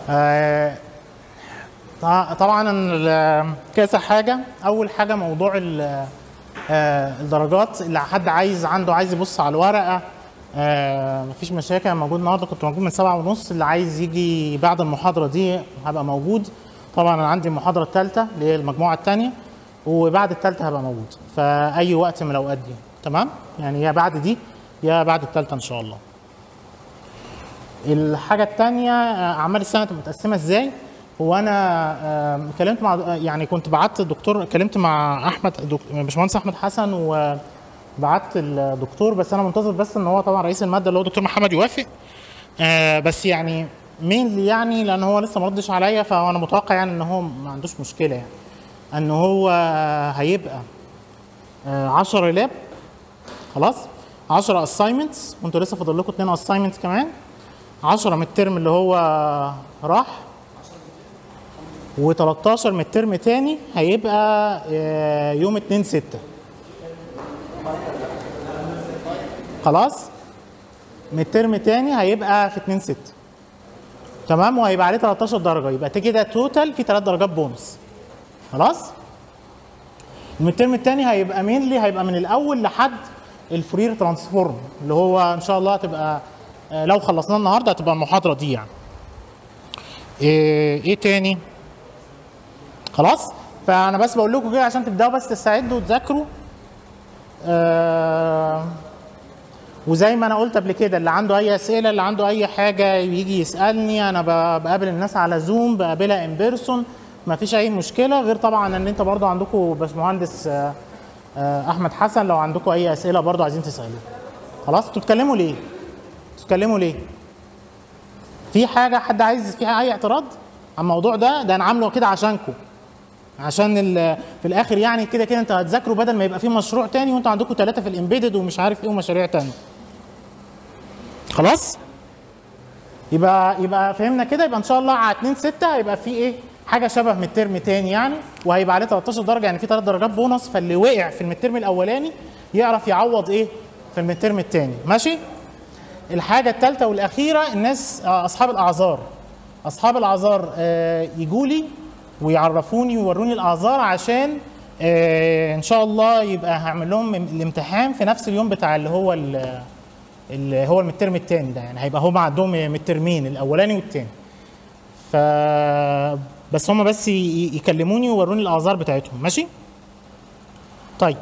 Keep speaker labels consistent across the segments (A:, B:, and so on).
A: آه، طع- طبعا ال- كذا حاجه اول حاجه موضوع ال- آه، الدرجات اللي حد عايز عنده عايز يبص على الورقه آه، مفيش مشاكل أنا موجود النهارده كنت موجود من سبعة ونص اللي عايز يجي بعد المحاضره دي هبقى موجود طبعا انا عندي المحاضره الثالثه اللي هي المجموعه الثانيه وبعد الثالثه هبقى موجود فاي وقت من الاوقات دي تمام يعني يا بعد دي يا بعد الثالثه ان شاء الله الحاجة التانية آه، أعمال السنة تبقى متقسمة إزاي؟ هو أنا آه، كلمت مع آه، يعني كنت بعت الدكتور كلمت مع أحمد دك- باشمهندس أحمد حسن وبعت الدكتور بس أنا منتظر بس إن هو طبعا رئيس المادة اللي هو دكتور محمد يوافق آه، بس يعني مين يعني لأن هو لسه ما ردش عليا فأنا متوقع يعني إن هو ما عندوش مشكلة يعني إن هو هيبقى 10 لاب خلاص 10 اساينمنتس وانتوا لسه فاضل لكم 2 اساينمنتس كمان 10 من الترم اللي هو راح و13 من الترم تاني هيبقى آه، يوم 2 6 خلاص من الترم تاني هيبقى في 2 6 تمام وهيبقى عليه 13 درجه يبقى كده توتال في 3 درجات بونص خلاص من الترم الثاني هيبقى مينلي هيبقى من الاول لحد الفورير ترانسفورم اللي هو ان شاء الله هتبقى آه، لو خلصناه النهارده هتبقى المحاضره دي يعني ايه, إيه تاني خلاص فانا بس بقول لكم كده عشان تبداوا بس تستعدوا وتذاكروا آه وزي ما انا قلت قبل كده اللي عنده اي اسئله اللي عنده اي حاجه يجي يسالني انا ب- بقابل الناس على زوم بقابلها ان بيرسون ما فيش اي مشكله غير طبعا ان انت برضو عندكم باشمهندس آه، آه، احمد حسن لو عندكم اي اسئله برضو عايزين تسالوه خلاص انتوا بتتكلموا ليه بتتكلموا ليه في حاجه حد عايز فيها اي اعتراض على الموضوع ده ده انا عامله كده عشانكم عشان ال- في الاخر يعني كده كده انت هتذاكروا بدل ما يبقى في مشروع تاني وانتوا عندكم ثلاثه في الامبيدد ومش عارف ايه ومشاريع تانية خلاص يبقى يبقى فهمنا كده يبقى ان شاء الله على 2 6 هيبقى في ايه حاجه شبه من الترم تاني يعني وهيبقى عليه 13 درجه يعني في 3 درجات بونص فاللي وقع في المترم الاولاني يعرف يعوض ايه في المترم التاني ماشي الحاجه الثالثه والاخيره الناس آه، اصحاب الاعذار اصحاب الاعذار آه، يجوا لي ويعرفوني ويوروني الاعذار عشان آه، ان شاء الله يبقى هعمل لهم الامتحان في نفس اليوم بتاع اللي هو ال- اللي هو المترم الثاني ده يعني هيبقى هم عندهم مترمين الاولاني والثاني ف بس هم بس ي- يكلموني ويوروني الاعذار بتاعتهم ماشي طيب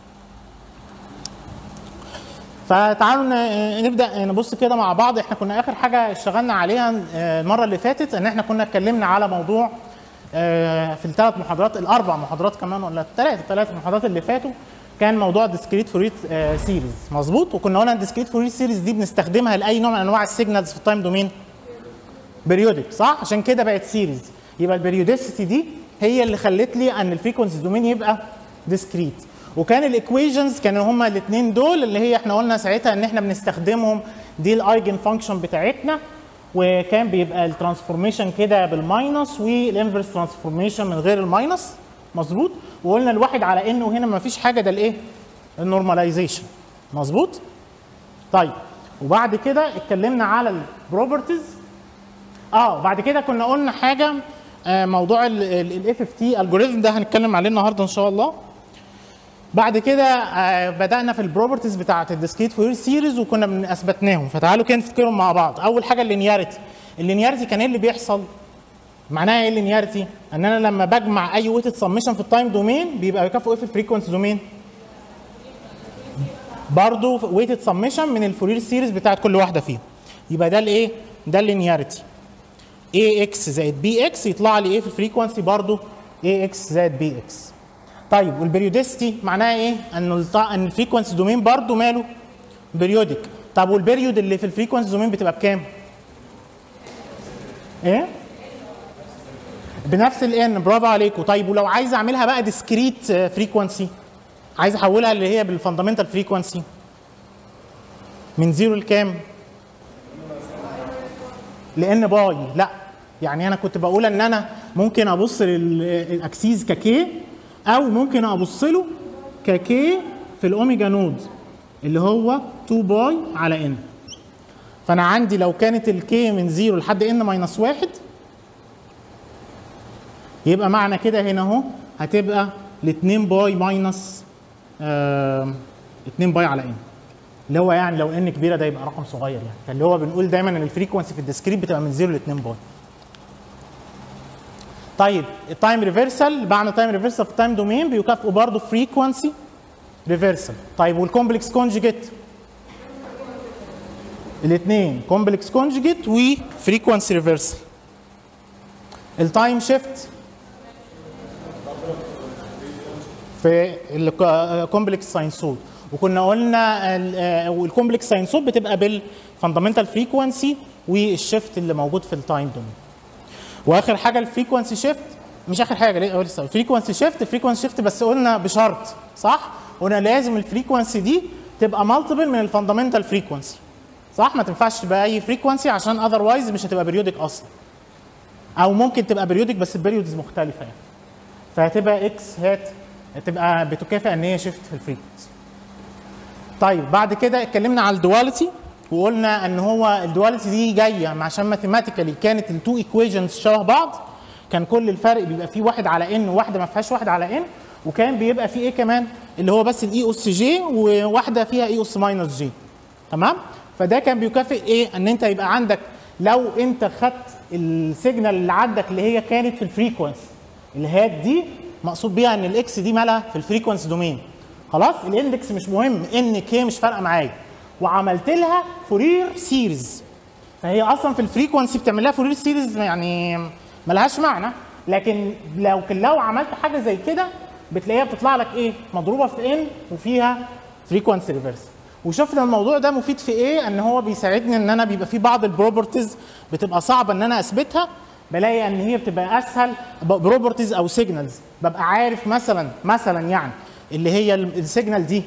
A: فتعالوا ن- نبدا نبص كده مع بعض احنا كنا اخر حاجه اشتغلنا عليها آه، المره اللي فاتت ان احنا كنا اتكلمنا على موضوع آه، في الثلاث محاضرات الاربع محاضرات كمان ولا الثلاث الثلاث محاضرات اللي فاتوا كان موضوع ديسكريت فوريت سيريز مظبوط وكنا قلنا الديسكريت فوريت سيريز دي بنستخدمها لاي نوع من انواع السيجنالز في التايم دومين بريودك صح عشان كده بقت سيريز يبقى البريوديسيتي دي هي اللي خلت لي ان الفريكونسي دومين يبقى ديسكريت وكان الايكويشنز كانوا هما الاثنين دول اللي هي احنا قلنا ساعتها ان احنا بنستخدمهم دي الايجن فانكشن بتاعتنا وكان بيبقى الترانسفورميشن كده بالماينس والانفرس ترانسفورميشن من غير الماينس مظبوط وقلنا الواحد على انه هنا ما فيش حاجه ده الايه النورماليزيشن مظبوط طيب وبعد كده اتكلمنا على البروبرتيز اه بعد كده كنا قلنا حاجه آه، موضوع الاف اف تي الجوريزم ده هنتكلم عليه النهارده ان شاء الله بعد كده آه، بدانا في البروبرتيز بتاعه الديسكريت فورير سيريز وكنا بن- اثبتناهم فتعالوا كده نفتكرهم مع بعض اول حاجه اللينياريتي اللينياريتي كان ايه اللي بيحصل معناها ايه اللينياريتي ان انا لما بجمع اي ويتد سمشن في التايم دومين بيبقى يكافئوا ايه في الفريكونسي دومين برضه ويتد سمشن من الفورير سيريز بتاعت كل واحده فيهم يبقى ده الايه ده اللينياريتي اي اكس زائد بي اكس يطلع لي ايه في الفريكونسي برضه اي اكس زائد بي اكس طيب والبريودستي معناها ايه ان الط- ان الفريكونسي دومين برضه ماله بريودك طب والبريود اللي في الفريكونسي دومين بتبقى بكام ايه بنفس الان برافو عليكم طيب ولو عايز اعملها بقى ديسكريت فريكونسي عايز احولها اللي هي بالفاندامنتال فريكونسي من زيرو لكام لان باي لا يعني انا كنت بقول ان انا ممكن ابص للاكسيز ككي او ممكن ابص له ككي في الاوميجا نود اللي هو 2 باي على ان فانا عندي لو كانت الكي من 0 لحد ان ماينس 1 يبقى معنى كده هنا اهو هتبقى ال 2 باي ماينس آه 2 باي على ان اللي هو يعني لو ان كبيره ده يبقى رقم صغير يعني فاللي هو بنقول دايما ان الفريكونسي في الديسكريت بتبقى من 0 ل 2 باي طيب التايم ريفرسال بعمل تايم ريفرسال في التايم دومين بيكافئوا برضه فريكونسي ريفرسال طيب والكومبلكس كونجيجيت الاثنين كومبلكس كونجيجيت وفريكونسي ريفرسال التايم شيفت في الكومبلكس ساينسود وكنا قلنا الكومبلكس ساينسود بتبقى بالفاندامنتال فريكونسي والشيفت اللي موجود في التايم دومين واخر حاجه الفريكونسي شيفت مش اخر حاجه ليه لسه الفريكونسي شيفت الفريكونسي شيفت بس قلنا بشرط صح قلنا لازم الفريكونسي دي تبقى مالتيبل من الفاندامنتال فريكونسي صح ما تنفعش تبقى اي فريكونسي عشان اذروايز مش هتبقى بريودك اصلا او ممكن تبقى بريودك بس البريودز مختلفه يعني فهتبقى اكس هات تبقى بتكافئ ان هي شيفت في الفريكونسي طيب بعد كده اتكلمنا على الدواليتي وقلنا ان هو الدواليتي دي جايه عشان ماثيماتيكالي كانت التو ايكويشنز شبه بعض كان كل الفرق بيبقى فيه واحد على ان وواحده ما فيهاش واحد على ان وكان بيبقى فيه ايه كمان اللي هو بس الاي اس جي وواحده فيها اي اس ماينس جي تمام فده كان بيكافئ ايه ان انت يبقى عندك لو انت خدت السيجنال اللي عندك اللي هي كانت في الفريكونسي الهات دي مقصود بيها ان الاكس دي مالها في الفريكونسي دومين خلاص الاندكس مش مهم ان كي مش فارقه معايا وعملت لها فورير سيريز فهي اصلا في الفريكونسي بتعمل لها فورير سيريز يعني ملهاش معنى لكن لو لو عملت حاجه زي كده بتلاقيها بتطلع لك ايه مضروبه في ان وفيها فريكونسي ريفرس وشفنا الموضوع ده مفيد في ايه ان هو بيساعدني ان انا بيبقى في بعض البروبرتيز بتبقى صعبه ان انا اثبتها بلاقي ان هي بتبقى اسهل بروبرتيز او سيجنالز ببقى عارف مثلا مثلا يعني اللي هي السيجنال دي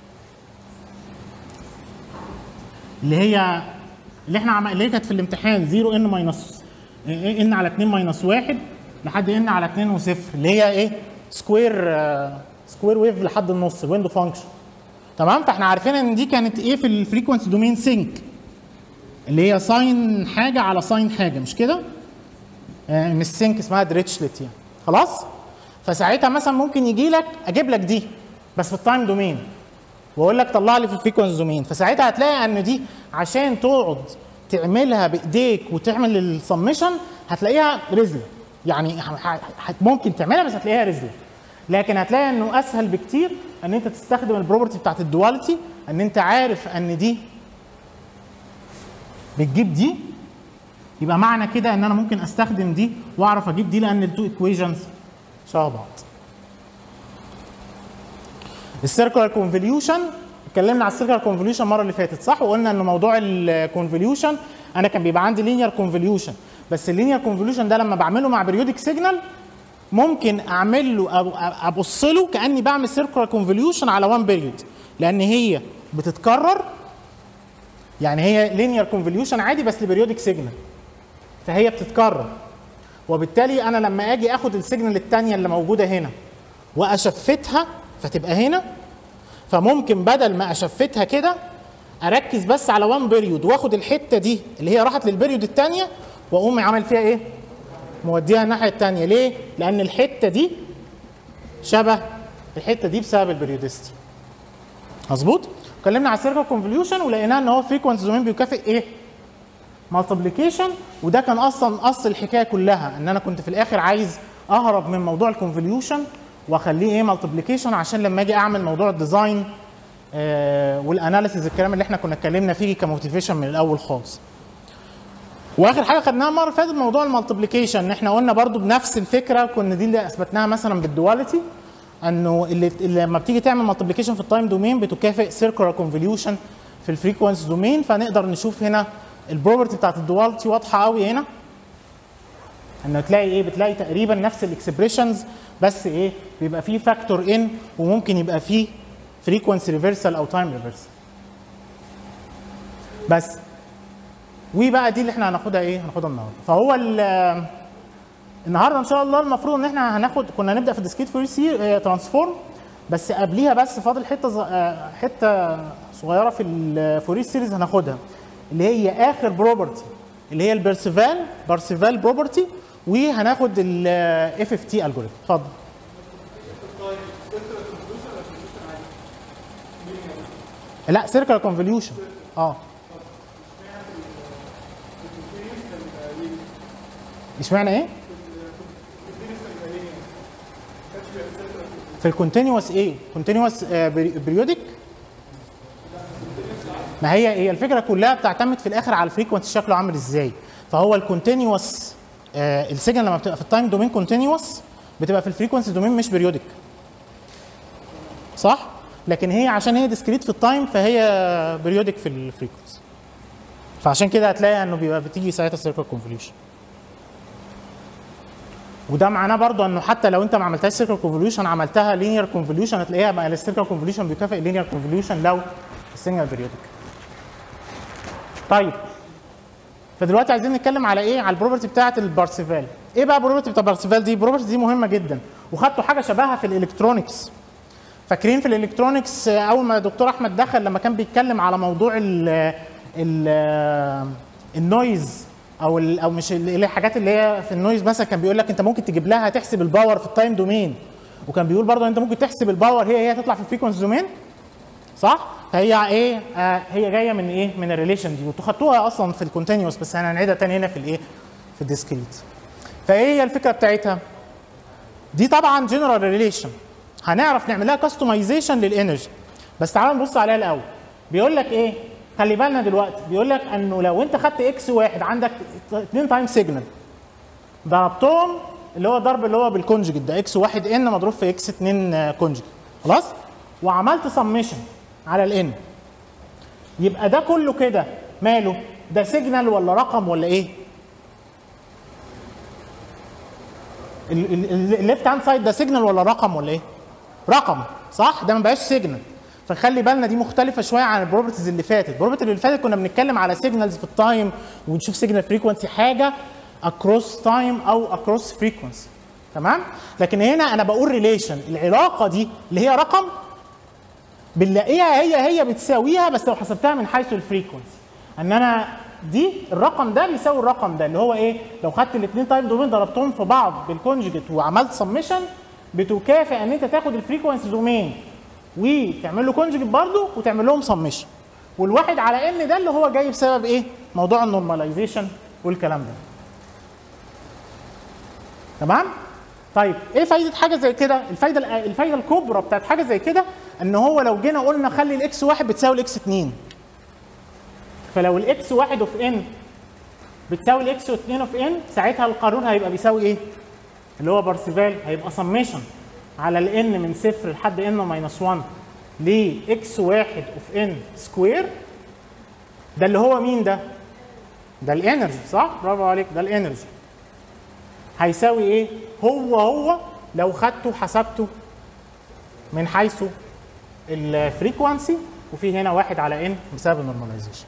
A: اللي هي اللي احنا عم... اللي هي كانت في الامتحان 0 ان ماينس ان على 2 ماينس 1 لحد ان على 2 وصفر اللي هي ايه سكوير سكوير ويف لحد النص ويندو فانكشن تمام فاحنا عارفين ان دي كانت ايه في الفريكونسي دومين سينك اللي هي ساين حاجه على ساين حاجه مش كده آه مش سينك اسمها دريتشلت يعني خلاص فساعتها مثلا ممكن يجي لك اجيب لك دي بس في التايم دومين واقول لك طلع لي في الفريكونسي دومين فساعتها هتلاقي ان دي عشان تقعد تعملها بايديك وتعمل السمشن هتلاقيها رزله يعني ممكن تعملها بس هتلاقيها رزله لكن هتلاقي انه اسهل بكتير ان انت تستخدم البروبرتي بتاعت الدواليتي ان انت عارف ان دي بتجيب دي يبقى معنى كده ان انا ممكن استخدم دي واعرف اجيب دي لان التو ايكويشنز شبه بعض السيركلر كونفوليوشن اتكلمنا على السيركلر كونفوليوشن المره اللي فاتت صح وقلنا ان موضوع الكونفوليوشن انا كان بيبقى عندي لينير كونفوليوشن بس اللينير كونفوليوشن ده لما بعمله مع بريودك سيجنال ممكن اعمل له ابص له كاني بعمل سيركلر كونفوليوشن على وان بيريود لان هي بتتكرر يعني هي لينير كونفوليوشن عادي بس لبريودك سيجنال فهي بتتكرر وبالتالي انا لما اجي اخد السيجنال الثانيه اللي موجوده هنا واشفتها فتبقى هنا فممكن بدل ما اشفتها كده اركز بس على وان بيريود واخد الحته دي اللي هي راحت للبيريود الثانيه واقوم عامل فيها ايه؟ موديها الناحيه الثانيه ليه؟ لان الحته دي شبه الحته دي بسبب البريودستي مظبوط؟ اتكلمنا على السيركل كونفوليوشن ولقيناه ان هو فريكونسي دومين بيكافئ ايه؟ مالتيبليكيشن وده كان اصلا اصل الحكايه كلها ان انا كنت في الاخر عايز اهرب من موضوع الكونفوليوشن واخليه ايه مالتيبليكيشن عشان لما اجي اعمل موضوع الديزاين آه والاناليسيز الكلام اللي احنا كنا اتكلمنا فيه كموتيفيشن من الاول خالص. واخر حاجه خدناها المره اللي فاتت موضوع المالتيبليكيشن ان احنا قلنا برضو بنفس الفكره كنا دي اللي اثبتناها مثلا بالدواليتي انه اللي, اللي لما بتيجي تعمل مالتيبليكيشن في التايم دومين بتكافئ سيركلر كونفوليوشن في الفريكونسي دومين فنقدر نشوف هنا البروبرتي بتاعت الدواليتي واضحه قوي هنا انه تلاقي ايه بتلاقي تقريبا نفس الاكسبريشنز بس ايه بيبقى فيه فاكتور ان وممكن يبقى فيه فريكونسي ريفرسال او تايم ريفرسال بس وبقى دي اللي احنا هناخدها ايه هناخدها النهارده فهو النهارده ان شاء الله المفروض ان احنا هناخد كنا هنبدا في الديسكريت فوري ترانسفورم بس قبليها بس فاضل حته حته صغيره في الفوري سيريز هناخدها اللي هي اخر بروبرتي اللي هي البرسيفال بارسيفال بروبرتي وهناخد الاف اف تي الجوريثم اتفضل لا سيركل كونفوليوشن اه اشمعنى ايه؟ في الكونتينوس ايه؟ كونتينوس بريودك ما هي هي الفكره كلها بتعتمد في الاخر على الفريكونسي شكله عامل ازاي فهو الكونتينوس آه السيجنال لما بتبقى في التايم دومين كونتينوس بتبقى في الفريكونسي دومين مش بريودك صح لكن هي عشان هي ديسكريت في التايم فهي بريودك في الفريكونسي فعشان كده هتلاقي انه بيبقى بتيجي ساعتها سيركل كونفوليوشن وده معناه برضو انه حتى لو انت ما عملتهاش سيركل كونفوليوشن عملتها لينير كونفوليوشن هتلاقيها بقى السيركل كونفوليوشن بيكافئ اللينير كونفوليوشن لو السيجنال بريودك طيب فدلوقتي عايزين نتكلم على ايه على البروبرتي بتاعه البارسيفال ايه بقى البروبرتي بتاع البارسيفال دي البروبرتي دي مهمه جدا وخدتوا حاجه شبهها في الالكترونكس فاكرين في الالكترونكس اول ما دكتور احمد دخل لما كان بيتكلم على موضوع ال ال النويز او ال او مش اللي هي الحاجات اللي هي في النويز مثلا كان بيقول لك انت ممكن تجيب لها تحسب الباور في التايم دومين وكان بيقول برضه انت ممكن تحسب الباور هي هي تطلع في الفريكونسي دومين صح؟ فهي ايه؟ آه هي جايه من ايه؟ من الريليشن دي وانتوا خدتوها اصلا في الكونتينوس بس انا هنعيدها تاني هنا في الايه؟ في الديسكريت. فايه هي الفكره بتاعتها؟ دي طبعا جنرال ريليشن هنعرف نعمل لها كاستمايزيشن للانرجي بس تعالوا نبص عليها الاول. بيقول لك ايه؟ خلي بالنا دلوقتي بيقول لك انه لو انت خدت اكس واحد عندك اثنين تايم سيجنال ضربتهم اللي هو ضرب اللي هو بالكونجكت ده اكس واحد ان مضروب في اكس 2 كونجكت خلاص؟ وعملت سميشن على الان يبقى ده كله كده ماله ده سيجنال ولا رقم ولا ايه الليفت هاند سايد ده سيجنال ولا رقم ولا ايه رقم صح ده ما بقاش سيجنال فخلي بالنا دي مختلفه شويه عن البروبرتيز اللي فاتت البروبرتيز اللي فاتت كنا بنتكلم على سيجنالز في التايم ونشوف سيجنال فريكونسي حاجه اكروس تايم او اكروس فريكونسي تمام لكن هنا انا بقول ريليشن العلاقه دي اللي هي رقم بنلاقيها هي هي بتساويها بس لو حسبتها من حيث الفريكونسي ان انا دي الرقم ده بيساوي الرقم ده اللي هو ايه لو خدت الاثنين تايم دومين ضربتهم في بعض بالكونجكت وعملت سميشن بتكافئ ان انت تاخد الفريكونسي دومين وتعمل له كونجكت برضه وتعمل لهم سميشن والواحد على ان ده اللي هو جاي بسبب ايه موضوع النورماليزيشن والكلام ده تمام طيب ايه فايده حاجه زي كده الفايده الفايده الكبرى بتاعت حاجه زي كده ان هو لو جينا قلنا خلي الاكس واحد بتساوي الاكس 2 فلو الاكس واحد اوف ان بتساوي الاكس 2 اوف ان ساعتها القانون هيبقى بيساوي ايه؟ اللي هو بارسيفال هيبقى سميشن على الان من صفر لحد ان ماينس 1 لاكس واحد اوف ان سكوير ده اللي هو مين ده؟ ده الانرجي صح؟ برافو عليك ده الانرجي هيساوي ايه؟ هو هو لو خدته حسبته من حيث الفريكوانسي وفي هنا واحد على ان بسبب النورماليزيشن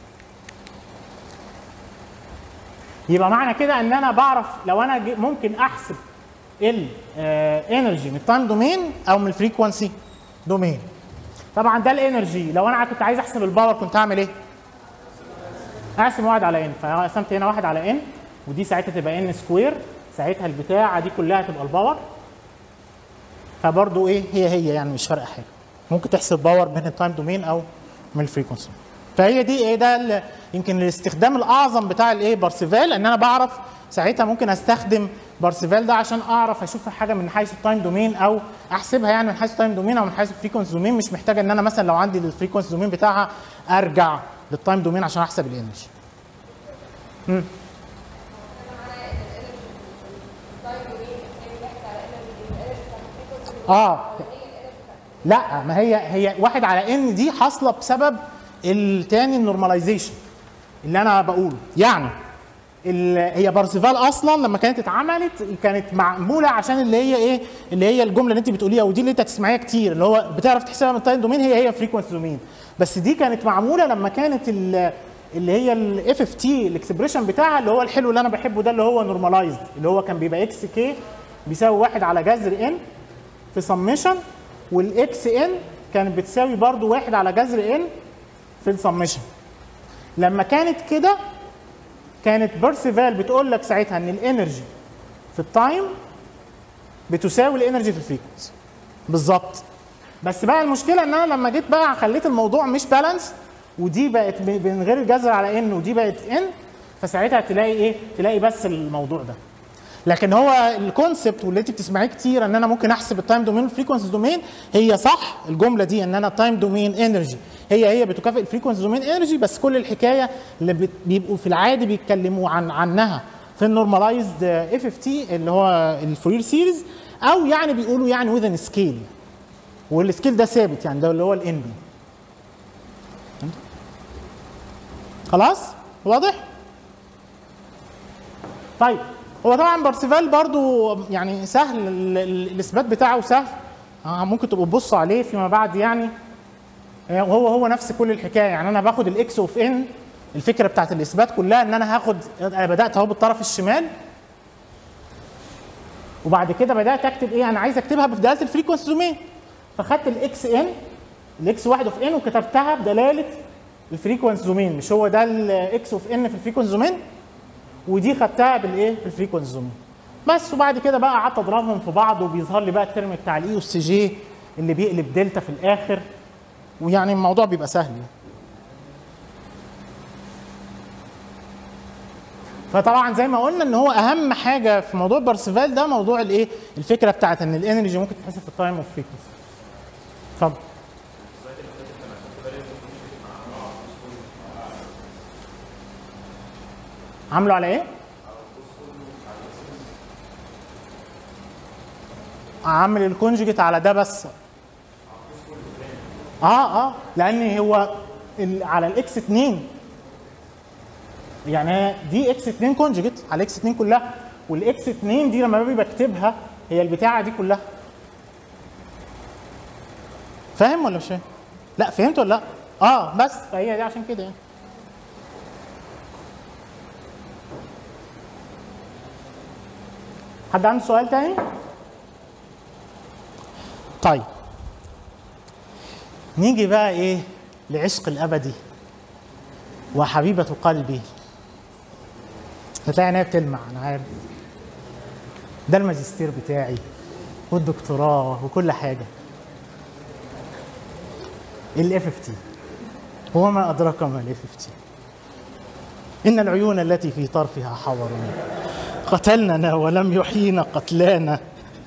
A: يبقى معنى كده ان انا بعرف لو انا ممكن احسب الانرجي من التايم دومين او من الفريكوانسي دومين طبعا ده الانرجي لو انا كنت عايز احسب الباور كنت هعمل ايه؟ اقسم واحد على ان فقسمت هنا واحد على ان ودي ساعتها تبقى ان سكوير ساعتها البتاعه دي كلها تبقى الباور فبرضه ايه هي هي يعني مش فارقه حاجه ممكن تحسب باور من التايم دومين او من الفريكونسي فهي دي ايه ده يمكن الاستخدام الاعظم بتاع الايه بارسيفال ان انا بعرف ساعتها ممكن استخدم بارسيفال ده عشان اعرف اشوف حاجه من حيث التايم دومين او احسبها يعني من حيث التايم دومين او من حيث الفريكونسي دومين مش محتاجه ان انا مثلا لو عندي الفريكونسي دومين بتاعها ارجع للتايم دومين عشان احسب الانرجي امم اه لا ما هي هي واحد على ان دي حاصله بسبب التاني النورماليزيشن اللي انا بقوله يعني هي بارسيفال اصلا لما كانت اتعملت كانت معموله عشان اللي هي ايه اللي هي الجمله اللي انت بتقوليها ودي اللي انت هتسمعيها كتير اللي هو بتعرف تحسبها من التايم دومين هي هي فريكونسي دومين بس دي كانت معموله لما كانت اللي هي الاف اف تي الاكسبريشن بتاعها اللي هو الحلو اللي انا بحبه ده اللي هو نورماليزد اللي هو كان بيبقى اكس كي بيساوي واحد على جذر ان في سميشن والاكس ان كانت بتساوي برضو واحد على جذر ان في السميشن لما كانت كده كانت بارسيفال بتقول لك ساعتها ان الانرجي في التايم بتساوي الانرجي في الفريكونسي بالظبط بس بقى المشكله ان انا لما جيت بقى خليت الموضوع مش بالانس ودي بقت ب- من غير الجذر على ان ودي بقت ان فساعتها تلاقي ايه تلاقي بس الموضوع ده لكن هو الكونسبت واللي انت بتسمعيه كتير ان انا ممكن احسب التايم دومين والفريكونسي دومين هي صح الجمله دي ان انا التايم دومين انرجي هي هي بتكافئ الفريكونسي دومين انرجي بس كل الحكايه اللي بت- بيبقوا في العادي بيتكلموا عن عنها في النورماليزد اف اف تي اللي هو الفورير سيريز او يعني بيقولوا يعني وذن سكيل والسكيل ده ثابت يعني ده اللي هو الان بي خلاص واضح طيب هو طبعا بارسيفال برضو يعني سهل ال- ال- الاثبات بتاعه سهل آه ممكن تبقوا تبصوا عليه فيما بعد يعني آه، وهو هو نفس كل الحكايه يعني انا باخد الاكس اوف ان الفكره بتاعت الاثبات كلها ان انا هاخد انا بدات اهو بالطرف الشمال وبعد كده بدات اكتب ايه انا عايز اكتبها بدلاله الفريكونسي دومين فخدت الاكس ان الاكس واحد اوف ان وكتبتها بدلاله الفريكونسي دومين مش هو ده الاكس اوف ان في الفريكونسي دومين ودي خدتها بالايه بالفريكونسي زوم بس وبعد كده بقى قعدت اضربهم في بعض وبيظهر لي بقى الترم بتاع الاي والسي جي اللي بيقلب دلتا في الاخر ويعني الموضوع بيبقى سهل فطبعا زي ما قلنا ان هو اهم حاجه في موضوع بارسيفال ده موضوع الايه الفكره بتاعت ان الانرجي ممكن تتحسب في التايم اوف فريكونسي اتفضل عامله على ايه؟ عامل الكونجكت على ده بس اه اه لان هو ال- على الاكس 2 يعني هي دي اكس 2 كونجكت على اكس 2 كلها والاكس 2 دي لما باجي بكتبها هي البتاعه دي كلها فاهم ولا مش فاهم؟ لا فهمت ولا لا؟ اه بس فهي دي عشان كده يعني حد عنده سؤال تاني؟ طيب نيجي بقى ايه لعشق الابدي وحبيبة قلبي هتلاقي عينيا بتلمع انا عارف ده الماجستير بتاعي والدكتوراه وكل حاجة الاف اف تي وما ادراك ما الاف اف تي ان العيون التي في طرفها حور قتلننا ولم يحيينا قتلانا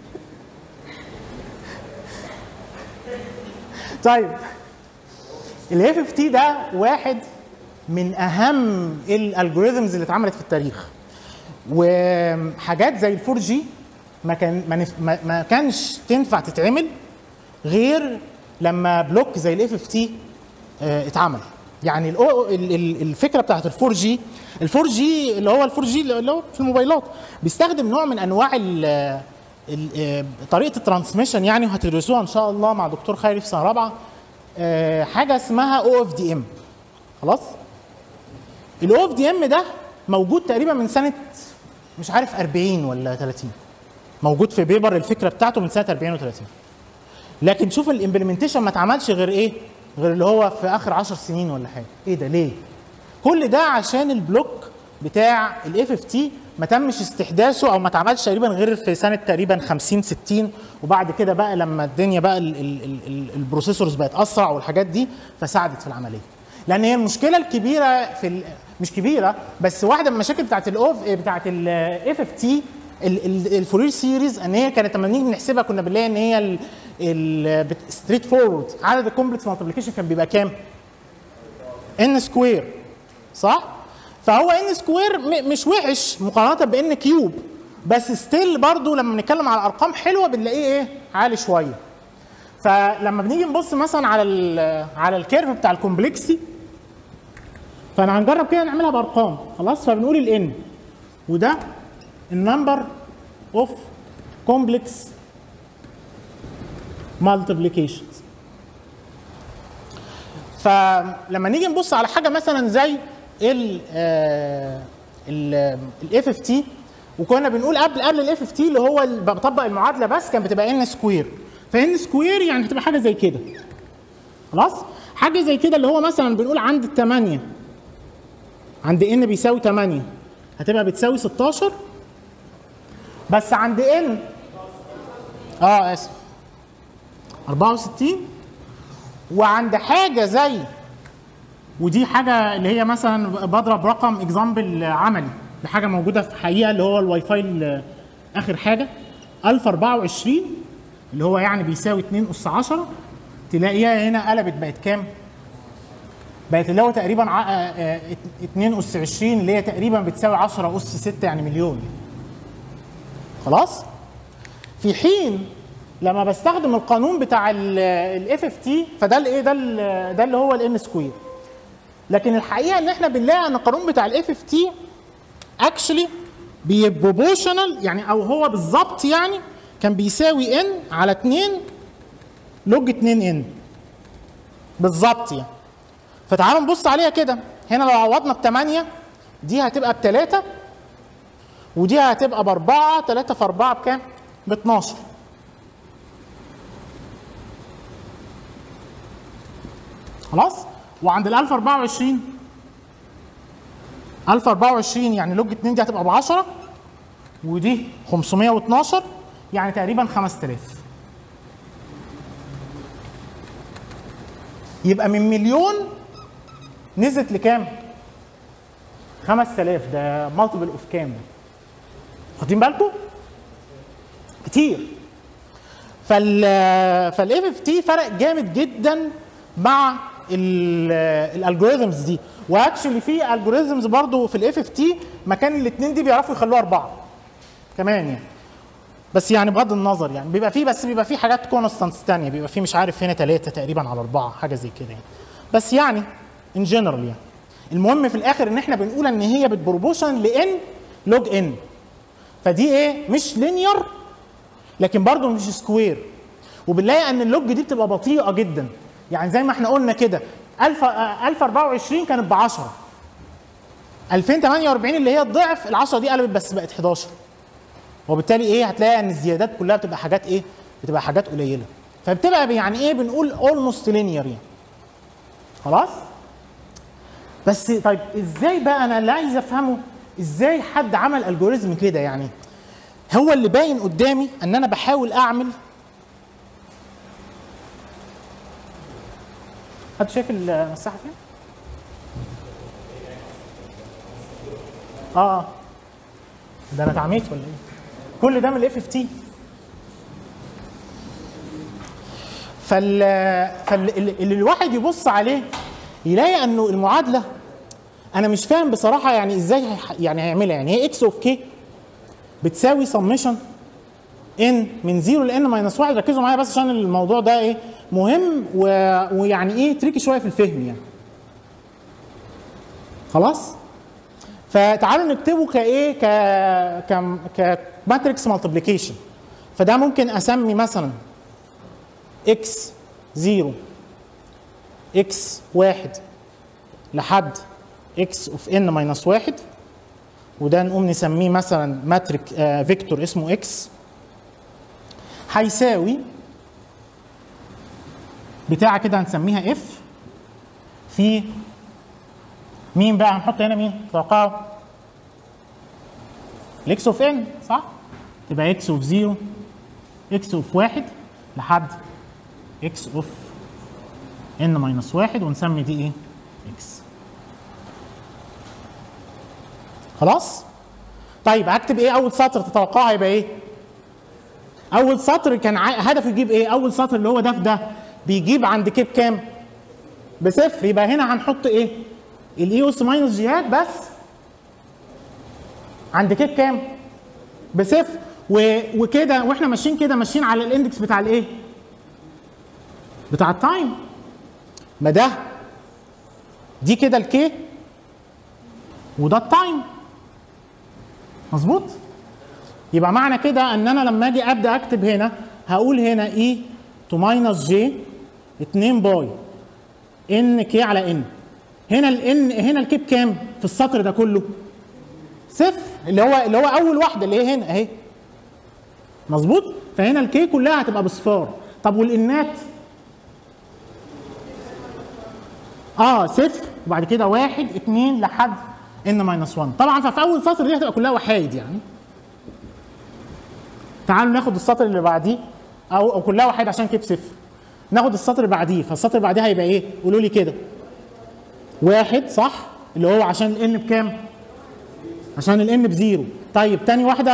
A: طيب الاف اف تي ده واحد من اهم الالجوريزمز اللي اتعملت في التاريخ وحاجات زي الفور جي ما كان ما, نف- ما, ما كانش تنفع تتعمل غير لما بلوك زي الاف اف تي اتعمل يعني ال ال ال الفكره بتاعت الفور جي الفور جي اللي هو الفور جي اللي هو في الموبايلات بيستخدم نوع من انواع ال ال آه، طريقه الترانسميشن يعني وهتدرسوها ان شاء الله مع دكتور خيري في سنه رابعه آه، حاجه اسمها او اف دي ام خلاص الاو اف دي ام ده موجود تقريبا من سنه مش عارف 40 ولا 30 موجود في بيبر الفكره بتاعته من سنه 40 و30 لكن شوف الامبلمنتيشن ما اتعملش غير ايه غير اللي هو في اخر 10 سنين ولا حاجه ايه ده ليه كل ده عشان البلوك بتاع الاف اف تي ما تمش استحداثه او ما اتعملش تقريبا غير في سنه تقريبا 50 60 وبعد كده بقى لما الدنيا بقى ال- ال- ال- ال- البروسيسورز بقت اسرع والحاجات دي فساعدت في العمليه لان هي المشكله الكبيره في ال- مش كبيره بس واحده من المشاكل بتاعت الاوف بتاعت الاف اف تي الفورير سيريز ان هي كانت لما نيجي نحسبها كنا بنلاقي ان هي ستريت فورورد عدد الكومبلكس مالتيبليكيشن كان بيبقى كام؟ ان سكوير صح؟ فهو ان سكوير م- مش وحش مقارنه بان كيوب بس ستيل برضو لما بنتكلم على ارقام حلوه بنلاقيه ايه؟ عالي شويه. فلما بنيجي نبص مثلا على ال على الكيرف بتاع الكومبلكسي فانا هنجرب كده نعملها بارقام خلاص فبنقول الان وده النمبر اوف كومبلكس مالتيبليكيشنز فلما نيجي نبص على حاجه مثلا زي ال الاف اف تي وكنا بنقول قبل قبل الاف اف تي اللي هو ال- بطبق المعادله بس كان بتبقى ان سكوير فان سكوير يعني هتبقى حاجه زي كده خلاص حاجه زي كده اللي هو مثلا بنقول عند الثمانيه عند ان بيساوي 8 هتبقى بتساوي 16 بس عند ان اه اسف 64 وعند حاجه زي ودي حاجه اللي هي مثلا بضرب رقم اكزامبل عملي لحاجه موجوده في الحقيقه اللي هو الواي فاي ال- اخر حاجه 1024 اللي هو يعني بيساوي 2 اس 10 تلاقيها هنا قلبت بقت كام؟ بقت اللي هو تقريبا ع- آه، آه، 2 اس 20 اللي هي تقريبا بتساوي 10 اس 6 يعني مليون خلاص؟ في حين لما بستخدم القانون بتاع الاف اف تي فده الايه ده ال- ده اللي هو الان سكوير لكن الحقيقه ان احنا بنلاقي ان القانون بتاع الاف اف تي اكشلي بروبوشنال يعني او هو بالظبط يعني كان بيساوي ان على 2 لوج 2 ان بالظبط يعني فتعالوا نبص عليها كده هنا لو عوضنا ب 8 دي هتبقى ب 3 ودي هتبقى ب 4 3 في 4 بكام؟ ب 12 خلاص؟ وعند ال 1024 1024 يعني لوج 2 دي هتبقى ب 10 ودي 512 يعني تقريبا 5000 يبقى من مليون نزلت لكام؟ 5000 ده مالتيبل اوف كام ده؟ واخدين بالكم؟ كتير فال فالاف اف تي فرق جامد جدا مع الالجوريزمز دي واكشلي في الجوريزمز برضو في الاف اف تي مكان الاثنين دي بيعرفوا يخلوها اربعه كمان يعني بس يعني بغض النظر يعني بيبقى فيه بس بيبقى فيه حاجات كونستانتس ثانيه بيبقى فيه مش عارف هنا ثلاثه تقريبا على اربعه حاجه زي كده يعني بس يعني ان جنرال يعني المهم في الاخر ان احنا بنقول ان هي بتبروبوشن لان لوج ان فدي ايه مش لينير لكن برضه مش سكوير وبنلاقي ان اللوج دي بتبقى بطيئه جدا يعني زي ما احنا قلنا كده 1000 آه، 1024 كانت ب 10 2048 اللي هي الضعف ال 10 دي قلبت بس بقت 11 وبالتالي ايه هتلاقي ان الزيادات كلها بتبقى حاجات ايه بتبقى حاجات قليله فبتبقى يعني ايه بنقول اولموست لينير يعني خلاص بس طيب ازاي بقى انا اللي عايز افهمه ازاي حد عمل الجوريزم كده يعني هو اللي باين قدامي ان انا بحاول اعمل حد شايف المساحه فين؟ اه اه ده انا اتعميت ولا ايه؟ كل ده من الاف اف تي فال فاللي اللي الواحد يبص عليه يلاقي انه المعادله انا مش فاهم بصراحه يعني ازاي هيح- يعني هيعملها يعني هي اكس اوف كي بتساوي سمشن ان من 0 ل ان ماينس 1 ركزوا معايا بس عشان الموضوع ده ايه مهم و... ويعني ايه تريكي شويه في الفهم يعني خلاص فتعالوا نكتبه كايه ك ك كماتريكس مالتيبليكيشن فده ممكن اسمي مثلا اكس 0 اكس 1 لحد اكس اوف ان ماينس 1 وده نقوم نسميه مثلا ماتريك آه فيكتور اسمه اكس هيساوي بتاعه كده هنسميها اف في مين بقى هنحط هنا مين توقعوا الاكس اوف ان صح تبقى اكس اوف 0 اكس اوف 1 لحد اكس اوف ان ماينس 1 ونسمي دي ايه اكس خلاص طيب هكتب ايه اول سطر تتوقعه هيبقى ايه اول سطر كان ع- هدفه يجيب ايه اول سطر اللي هو ده في ده بيجيب عند كيب كام بصفر يبقى هنا هنحط ايه الاي اس ماينس جيات بس عند كيب كام بصفر و... وكده واحنا ماشيين كده ماشيين على الاندكس بتاع الايه بتاع التايم ما ده دي كده الكي وده التايم مظبوط يبقى معنى كده ان انا لما اجي ابدا اكتب هنا هقول هنا اي تو ماينس جي 2 باي ان كي على ان هنا الان هنا الكيب كام في السطر ده كله صفر اللي هو اللي هو اول واحده اللي هي هنا اهي مظبوط فهنا الكي كلها هتبقى بصفار طب والانات اه صفر وبعد كده واحد اتنين لحد ان ماينس 1 طبعا ففي اول سطر دي هتبقى كلها وحايد يعني تعالوا ناخد السطر اللي بعديه او او كلها واحد عشان كيب صفر ناخد السطر اللي بعديه فالسطر اللي بعديه هيبقى ايه قولوا لي كده واحد صح اللي هو عشان الان بكام عشان الان بزيرو طيب تاني واحده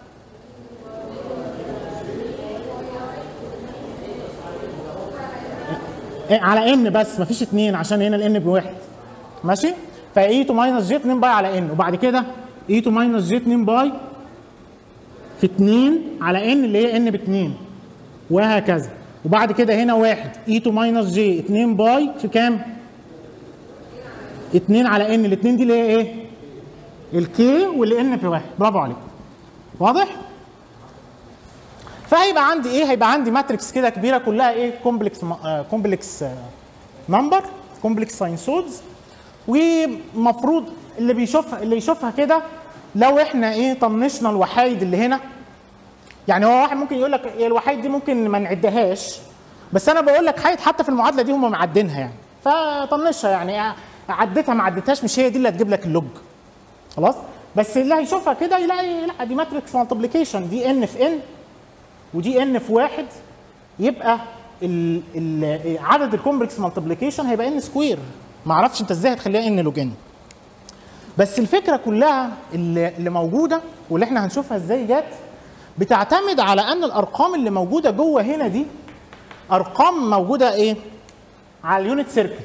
A: إيه، على ان بس مفيش اتنين عشان هنا الان بواحد ماشي فاي تو ماينس جي 2 باي على ان وبعد كده اي تو ماينس جي 2 باي في 2 على ان اللي هي ان ب 2 وهكذا وبعد كده هنا واحد اي تو ماينس جي 2 باي في كام؟ 2 على ان الاثنين دي اللي هي ايه؟ الكي واللي ان بواحد برافو عليك واضح؟ فهيبقى عندي ايه؟ هيبقى عندي ماتريكس كده كبيره كلها ايه؟ كومبلكس كومبلكس نمبر كومبلكس ساينسودز ومفروض اللي بيشوفها اللي يشوفها كده لو احنا ايه طنشنا الوحايد اللي هنا يعني هو واحد ممكن يقول لك إيه الوحايد دي ممكن ما نعدهاش بس انا بقول لك حايد حتى في المعادله دي هم معدينها يعني فطنشها يعني عديتها ما عديتهاش مش هي دي اللي هتجيب لك اللوج خلاص بس اللي هيشوفها كده يلاقي لا دي ماتريكس مالتيبليكيشن دي ان في ان ودي ان في واحد يبقى ال ال عدد الكومبلكس مالتيبليكيشن هيبقى ان سكوير ما اعرفش انت ازاي هتخليها ان لوج ان بس الفكره كلها اللي, اللي موجوده واللي احنا هنشوفها ازاي جت بتعتمد على ان الارقام اللي موجوده جوه هنا دي ارقام موجوده ايه على اليونت سيركل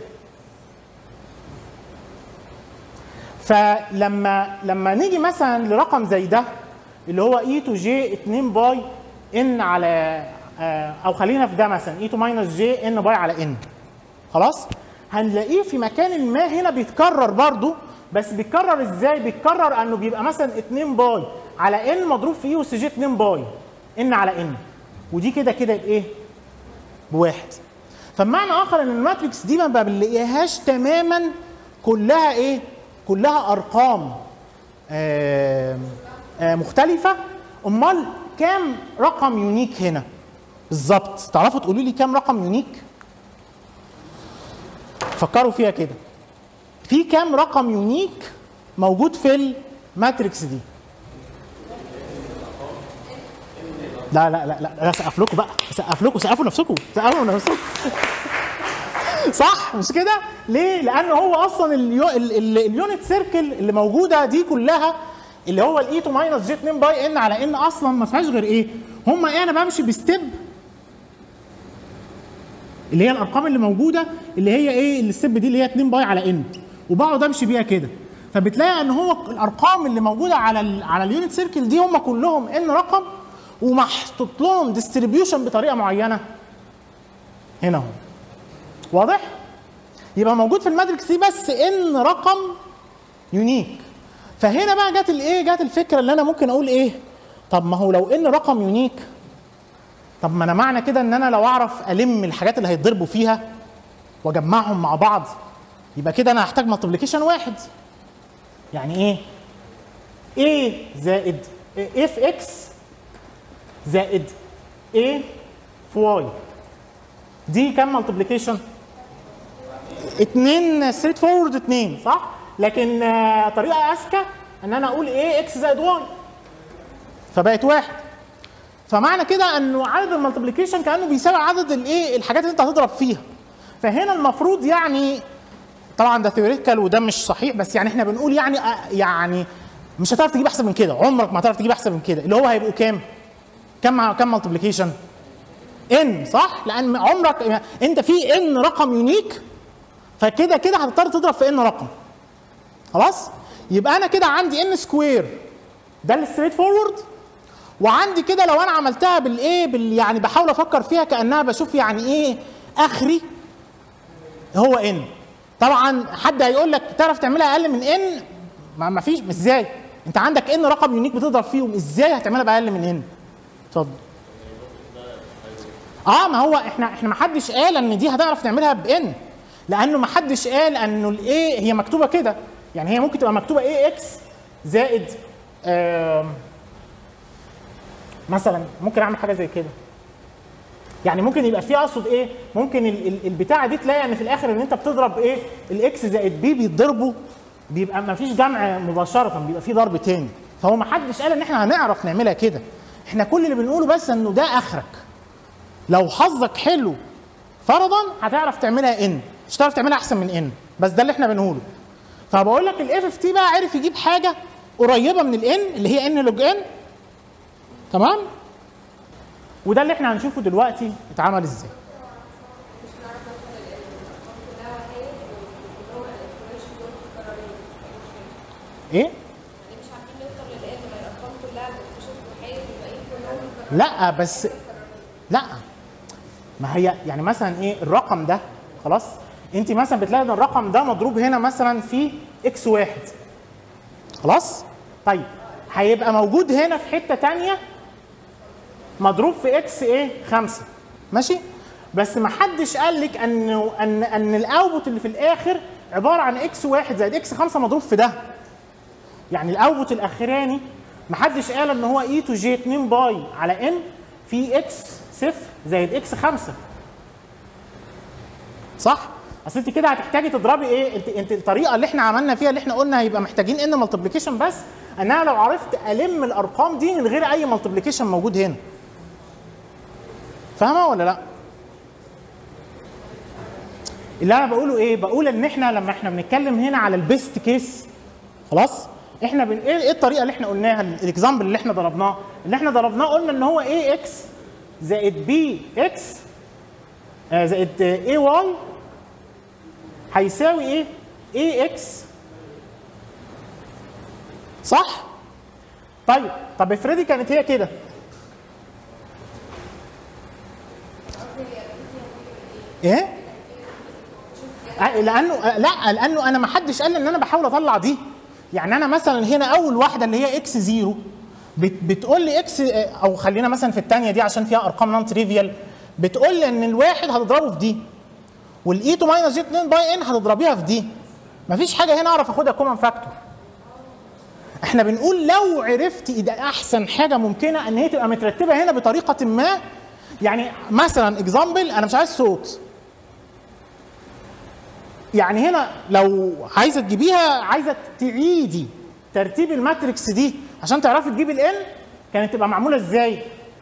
A: فلما لما نيجي مثلا لرقم زي ده اللي هو اي تو جي 2 باي ان على آه، او خلينا في ده مثلا اي تو ماينس جي ان باي على ان خلاص هنلاقيه في مكان ما هنا بيتكرر برضو بس بيتكرر ازاي بيتكرر انه بيبقى مثلا 2 باي على ان مضروب في اي اس جي 2 باي ان على ان ودي كده كده بايه بواحد فبمعنى اخر ان الماتريكس دي ما بنلاقيهاش تماما كلها ايه كلها ارقام آه آه مختلفه امال كام رقم يونيك هنا بالظبط تعرفوا تقولوا لي كام رقم يونيك فكروا فيها كده في كام رقم يونيك موجود في الماتريكس دي لا لا لا لا لا سقف لكم بقى سقف لكم سقفوا نفسكم سقفوا نفسكم صح مش كده؟ ليه؟ لان هو اصلا اليو... ال... ال... اليونت سيركل اللي موجوده دي كلها اللي هو الاي تو ماينس جي 2 باي ان على ان اصلا ما فيهاش غير ايه؟ هم ايه انا بمشي بستيب اللي هي الارقام اللي موجوده اللي هي ايه الستيب دي اللي هي 2 باي على ان وبقعد امشي بيها كده فبتلاقي ان هو الارقام اللي موجوده على ال على اليونت سيركل دي هم كلهم ان رقم ومحطوط لهم ديستريبيوشن بطريقه معينه هنا اهو واضح؟ يبقى موجود في الماتريكس دي بس ان رقم يونيك فهنا بقى جت الايه؟ جت الفكره اللي انا ممكن اقول ايه؟ طب ما هو لو ان رقم يونيك طب ما انا معنى كده ان انا لو اعرف الم الحاجات اللي هيتضربوا فيها واجمعهم مع بعض يبقى كده انا هحتاج مالتيبليكيشن واحد يعني ايه؟ A زائد اف اكس زائد A في واي دي كام مالتيبليكيشن؟ اتنين ستريت فورورد اتنين صح؟ لكن آه، طريقه اذكى ان انا اقول ايه اكس زائد واي فبقت واحد فمعنى كده انه عدد المالتيبليكيشن كانه بيساوي عدد الايه الحاجات اللي انت هتضرب فيها فهنا المفروض يعني طبعا ده ثيوريتيكال وده مش صحيح بس يعني احنا بنقول يعني آه، يعني مش هتعرف تجيب احسن من كده عمرك ما هتعرف تجيب احسن من كده اللي هو هيبقوا كام؟ كام كام مالتيبليكيشن؟ ان صح؟ لان عمرك انت في ان رقم يونيك فكده كده هتضطر تضرب في ان رقم خلاص؟ يبقى انا كده عندي ان سكوير ده الستريت فورورد وعندي كده لو انا عملتها بالايه بال يعني بحاول افكر فيها كانها بشوف يعني ايه اخري هو ان طبعا حد هيقول لك تعرف تعملها اقل من ان ما ما فيش ازاي انت عندك ان رقم يونيك بتضرب فيهم ازاي هتعملها باقل من ان اتفضل اه ما هو احنا احنا ما حدش قال ان دي هتعرف تعملها بان لانه ما حدش قال انه الايه هي مكتوبه كده يعني هي ممكن تبقى مكتوبه ايه اكس زائد آم، مثلا ممكن اعمل حاجه زي كده يعني ممكن يبقى في اقصد ايه ممكن ال- ال- البتاعه دي تلاقي ان في الاخر ان انت بتضرب ايه الاكس زائد بي بيتضربوا بيبقى ما فيش جمع مباشره بيبقى في ضرب تاني فهو ما حدش قال ان احنا هنعرف نعملها كده احنا كل اللي بنقوله بس انه ده اخرك لو حظك حلو فرضا هتعرف تعملها ان مش هتعرف تعملها احسن من ان بس ده اللي احنا بنقوله فبقول لك الاف اف تي بقى عرف يجيب حاجه قريبه من الان اللي هي ان لوج ان تمام وده اللي احنا هنشوفه دلوقتي اتعمل ازاي ايه لا بس لا ما هي يعني مثلا ايه الرقم ده خلاص انت مثلا بتلاقي ان الرقم ده مضروب هنا مثلا في اكس واحد خلاص طيب هيبقى موجود هنا في حته تانية مضروب في اكس ايه خمسة ماشي بس ما حدش قال لك ان ان ان الاوتبوت اللي في الاخر عباره عن اكس واحد زائد اكس خمسة مضروب في ده يعني الاوتبوت الاخراني ما حدش قال ان هو اي تو جي 2 باي على ان في اكس صفر زائد اكس 5 صح؟ اصل انت كده هتحتاجي تضربي ايه؟ انت انت الطريقه اللي احنا عملنا فيها اللي احنا قلنا هيبقى محتاجين ان ملتبليكيشن بس ان انا لو عرفت الم الارقام دي من غير اي ملتبليكيشن موجود هنا. فاهمه ولا لا؟ اللي انا بقوله ايه؟ بقول ان احنا لما احنا بنتكلم هنا على البيست كيس خلاص؟ احنا بن ايه إيه الطريقه اللي احنا قلناها الاكزامبل اللي احنا ضربناه؟ اللي احنا ضربناه قلنا ان هو ايه اكس زائد بي اكس آه زائد اي واي هيساوي ايه؟ اي اكس صح؟ طيب طب افرضي كانت هي كده ايه؟ آه، لانه آه، لا لانه انا ما حدش قال ان انا بحاول اطلع دي يعني انا مثلا هنا اول واحده اللي هي اكس زيرو بت بتقول لي اكس او خلينا مثلا في الثانيه دي عشان فيها ارقام نون تريفيال بتقول لي ان الواحد هتضربه في دي والاي تو ماينس جي 2 باي ان هتضربيها في دي مفيش حاجه هنا اعرف اخدها كومن فاكتور احنا بنقول لو عرفتي ده احسن حاجه ممكنه ان هي تبقى مترتبه هنا بطريقه ما يعني مثلا اكزامبل انا مش عايز صوت يعني هنا لو عايزه تجيبيها عايزه تعيدي ترتيب الماتريكس دي عشان تعرفي تجيبي الان كانت تبقى معموله ازاي؟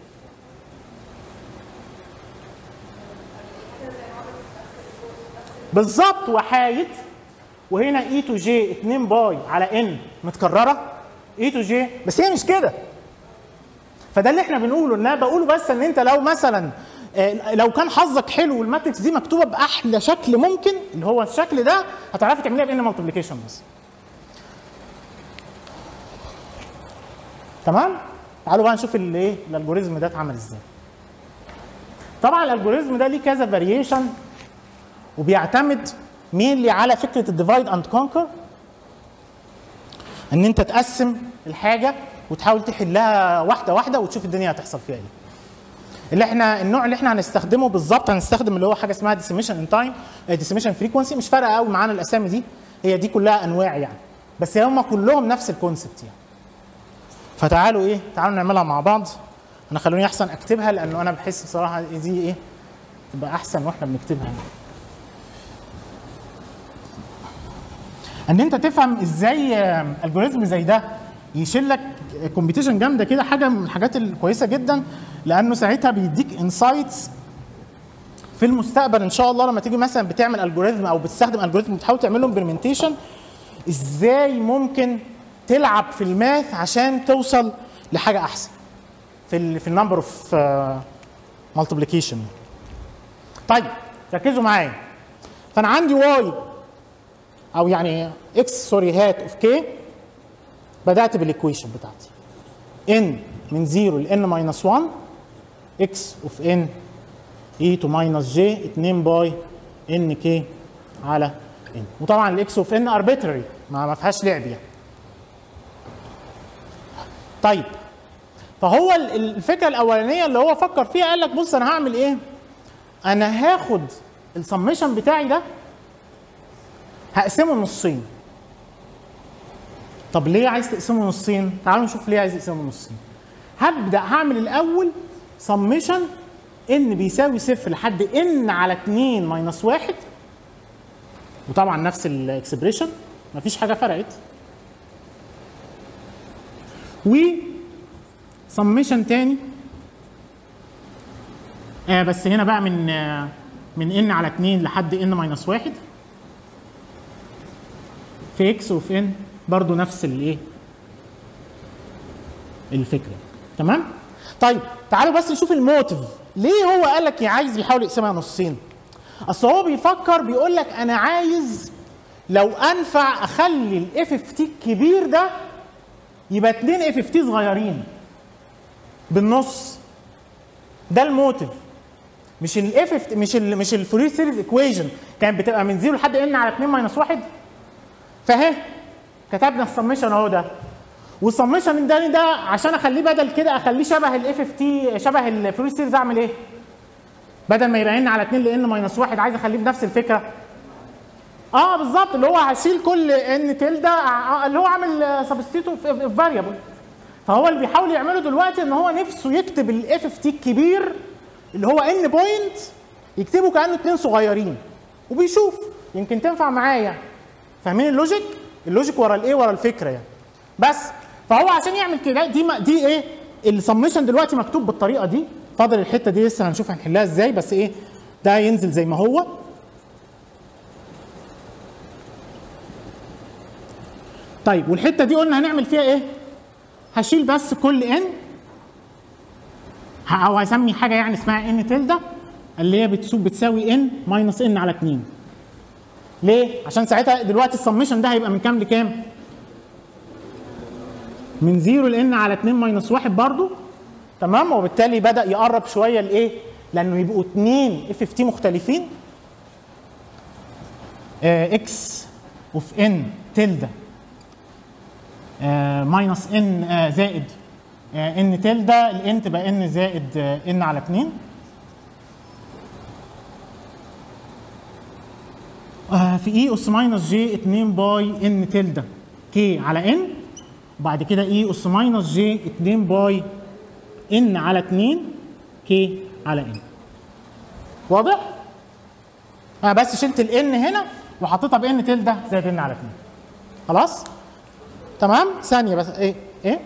A: بالظبط وحايد وهنا اي تو جي 2 باي على ان متكرره اي تو جي بس هي مش كده فده اللي احنا بنقوله ان انا بقوله بس ان انت لو مثلا آه، لو كان حظك حلو والماتريكس دي مكتوبه باحلى شكل ممكن اللي هو الشكل ده هتعرفي تعمليها بان مالتيبليكيشن بس تمام تعالوا بقى نشوف الايه الالجوريزم ده اتعمل ازاي طبعا الالجوريزم ده ليه كذا فاريشن وبيعتمد مينلي على فكره الديفايد اند كونكر ان انت تقسم الحاجه وتحاول تحلها واحده واحده وتشوف الدنيا هتحصل فيها ايه اللي احنا النوع اللي احنا هنستخدمه بالظبط هنستخدم اللي هو حاجه اسمها ديسيميشن ان تايم ديسيميشن فريكونسي مش فارقه قوي معانا الاسامي دي هي دي كلها انواع يعني بس هم كلهم نفس الكونسبت يعني فتعالوا ايه تعالوا نعملها مع بعض انا خلوني احسن اكتبها لانه انا بحس بصراحه دي ايه تبقى احسن واحنا بنكتبها يعني. ان انت تفهم ازاي الجوريزم زي ده يشيل لك كومبيتيشن جامده كده حاجه من الحاجات الكويسه جدا لانه ساعتها بيديك انسايتس في المستقبل ان شاء الله لما تيجي مثلا بتعمل الجوريزم او بتستخدم الجوريزم وتحاول تعمل له امبلمنتيشن ازاي ممكن تلعب في الماث عشان توصل لحاجه احسن في ال في النمبر اوف مالتيبليكيشن طيب ركزوا معايا فانا عندي واي او يعني اكس سوري هات اوف كي بدات بالايكويشن بتاعتي ان من 0 ل n ماينس 1 اكس اوف ان اي تو ماينس جي 2 باي ان كي على ان وطبعا الاكس اوف ان اربيتري ما ما فيهاش لعب يعني طيب فهو ال- الفكره الاولانيه اللي هو فكر فيها قال لك بص انا هعمل ايه انا هاخد السميشن بتاعي ده هقسمه نصين طب ليه عايز تقسمه نصين تعالوا نشوف ليه عايز يقسمه نصين هبدا هعمل الاول سميشن ان بيساوي صفر لحد ان على 2 ماينس 1 وطبعا نفس الاكسبريشن مفيش حاجه فرقت و سميشن تاني آه بس هنا بقى من آه من ان على 2 لحد ان ماينس 1 في اكس وفي ان برضو نفس الايه الفكره تمام طيب تعالوا بس نشوف الموتيف ليه هو قال لك عايز يحاول يقسمها نصين اصل هو بيفكر بيقول لك انا عايز لو انفع اخلي الاف اف تي الكبير ده يبقى اتنين اف اف تي صغيرين بالنص ده الموتيف مش الاف اف مش ال مش الفورير سيريز ايكويشن كانت بتبقى من 0 لحد ان على 2 ماينس 1 فاهي كتبنا السميشن اهو ده والسميشن الثاني ده عشان اخليه بدل كده اخليه شبه الاف اف تي شبه الفورير سيريز اعمل ايه؟ بدل ما يبقى ان على 2 لان ماينس 1 عايز اخليه بنفس الفكره اه بالظبط اللي هو هشيل كل ان تلدا اللي هو عامل سبستيتو في فاريبل فهو اللي بيحاول يعمله دلوقتي ان هو نفسه يكتب الاف اف تي الكبير اللي هو ان بوينت يكتبه كانه اتنين صغيرين وبيشوف يمكن تنفع معايا فاهمين اللوجيك؟ اللوجيك ورا الايه ورا الفكره يعني بس فهو عشان يعمل كده دي ما دي ايه السميشن دلوقتي مكتوب بالطريقه دي فاضل الحته دي لسه هنشوف هنحلها ازاي بس ايه ده ينزل زي ما هو طيب والحته دي قلنا هنعمل فيها ايه هشيل بس كل ان او هسمي حاجه يعني اسمها ان تلدا اللي هي بتساوي بتساوي ان ماينس ان على 2 ليه عشان ساعتها دلوقتي السميشن ده هيبقى من كام لكام من 0 لان على 2 ماينس 1 برضو تمام وبالتالي بدا يقرب شويه لايه لانه يبقوا اثنين اف اف تي مختلفين آه اكس اوف ان تلدا آه ماينس ان آه زائد آه ان تلدا الان تبقى ان زائد آه ان على 2 آه في اي اس ماينس جي 2 باي ان تلدا كي على ان وبعد كده اي اس ماينس جي 2 باي ان على 2 كي على ان واضح؟ انا بس شلت الان هنا وحطيتها بان تلدا زائد ان على 2 خلاص؟ تمام؟ ثانية بس ايه؟ ايه؟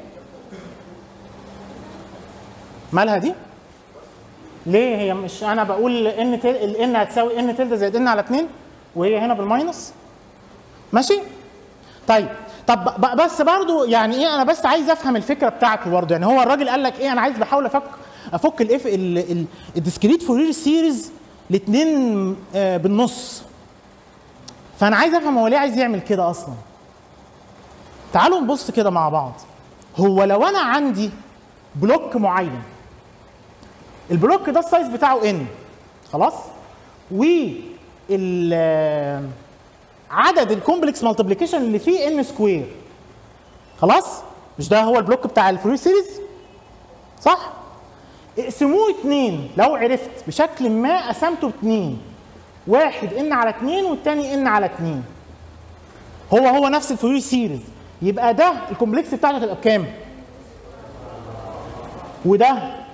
A: مالها دي؟ ليه هي مش انا بقول ان تل... الان هتساوي ان تلدا زائد ان على 2 وهي هنا بالماينس ماشي؟ طيب طب بس برضو يعني ايه انا بس عايز افهم الفكره بتاعته برضو يعني هو الراجل قال لك ايه انا عايز بحاول افك افك الاف الديسكريت فورير سيريز الاثنين آه بالنص فانا عايز افهم هو ليه عايز يعمل كده اصلا تعالوا نبص كده مع بعض هو لو انا عندي بلوك معين البلوك ده السايز بتاعه ان خلاص و عدد الكومبلكس مالتيبليكيشن اللي فيه ان سكوير خلاص مش ده هو البلوك بتاع الفري سيريز صح اقسموه اتنين لو عرفت بشكل ما قسمته اتنين واحد ان على اتنين والتاني ان على اتنين هو هو نفس الفري سيريز يبقى ده الكومبلكس بتاعته تبقى بكام وده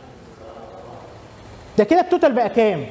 A: ده كده التوتال بقى كام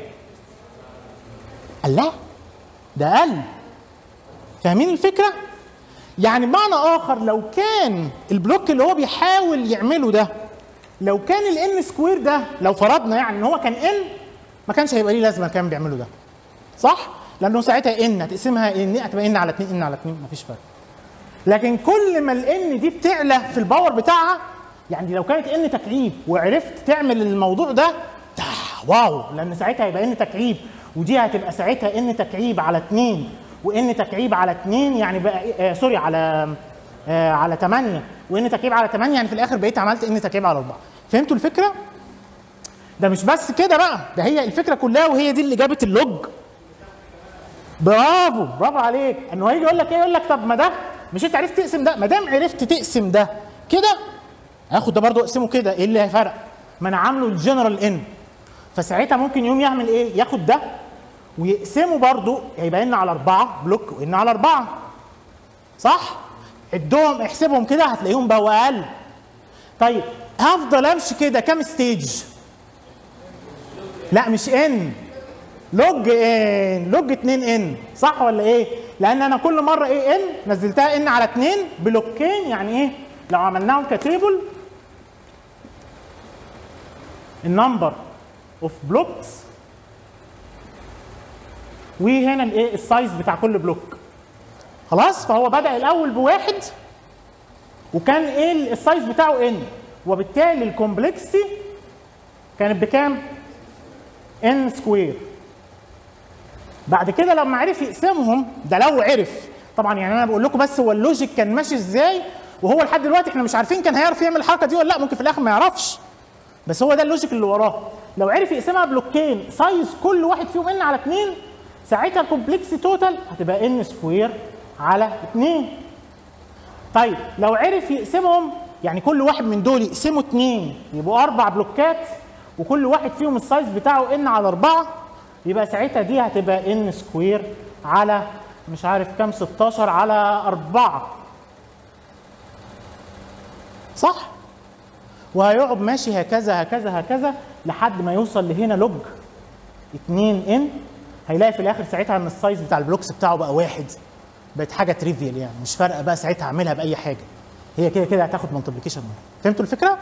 A: الله ده اقل فاهمين الفكره يعني بمعنى اخر لو كان البلوك اللي هو بيحاول يعمله ده لو كان الان سكوير ده لو فرضنا يعني ان هو كان ان ما كانش هيبقى ليه لازمه كان بيعمله ده صح لانه ساعتها ان هتقسمها ان هتبقى ان على 2 ان على 2 مفيش فرق لكن كل ما الان دي بتعلى في الباور بتاعها يعني لو كانت ان تكعيب وعرفت تعمل الموضوع ده واو لان ساعتها هيبقى ان تكعيب ودي هتبقى ساعتها ان تكعيب على 2 وان تكعيب على 2 يعني بقى آه سوري على آه على 8 وان تكعيب على 8 يعني في الاخر بقيت عملت ان تكعيب على 4 فهمتوا الفكره؟ ده مش بس كده بقى ده هي الفكره كلها وهي دي اللي جابت اللوج برافو برافو عليك انه هيجي يقول لك ايه يقول لك طب ما ده مش انت عرفت تقسم ده ما دام عرفت تقسم ده كده هاخد ده برضه اقسمه كده ايه اللي هيفرق؟ ما انا عامله الجنرال ان فساعتها ممكن يوم يعمل ايه؟ ياخد ده ويقسمه برضه هيبقى ان على اربعه بلوك وان على اربعه صح؟ عدهم احسبهم كده هتلاقيهم بقوا اقل طيب هفضل امشي كده كام ستيج؟ لا مش ان لوج ان لوج 2 ان صح ولا ايه؟ لان انا كل مره ايه ان نزلتها ان على 2 بلوكين يعني ايه؟ لو عملناهم كتيبل النمبر اوف بلوكس وهنا الايه السايز بتاع كل بلوك خلاص فهو بدا الاول بواحد وكان ايه السايز بتاعه ان وبالتالي الكومبلكسيتي كانت بكام؟ ان سكوير بعد كده لما عرف يقسمهم ده لو عرف طبعا يعني انا بقول لكم بس هو اللوجيك كان ماشي ازاي وهو لحد دلوقتي احنا مش عارفين كان هيعرف يعمل الحركه دي ولا لا ممكن في الاخر ما يعرفش بس هو ده اللوجيك اللي وراه لو عرف يقسمها بلوكين سايز كل واحد فيهم ان على 2 ساعتها الكومبلكسي توتال هتبقى ان سكوير على 2 طيب لو عرف يقسمهم يعني كل واحد من دول يقسموا 2 يبقوا اربع بلوكات وكل واحد فيهم السايز بتاعه ان على 4 يبقى ساعتها دي هتبقى ان سكوير على مش عارف كام 16 على 4 صح؟ وهيقعد ماشي هكذا هكذا هكذا لحد ما يوصل لهنا لوج 2 ان هيلاقي في الاخر ساعتها ان السايز بتاع البلوكس بتاعه بقى واحد بقت حاجه تريفيال يعني مش فارقه بقى ساعتها اعملها باي حاجه هي كده كده هتاخد مالتيبليكيشن فهمتوا الفكره؟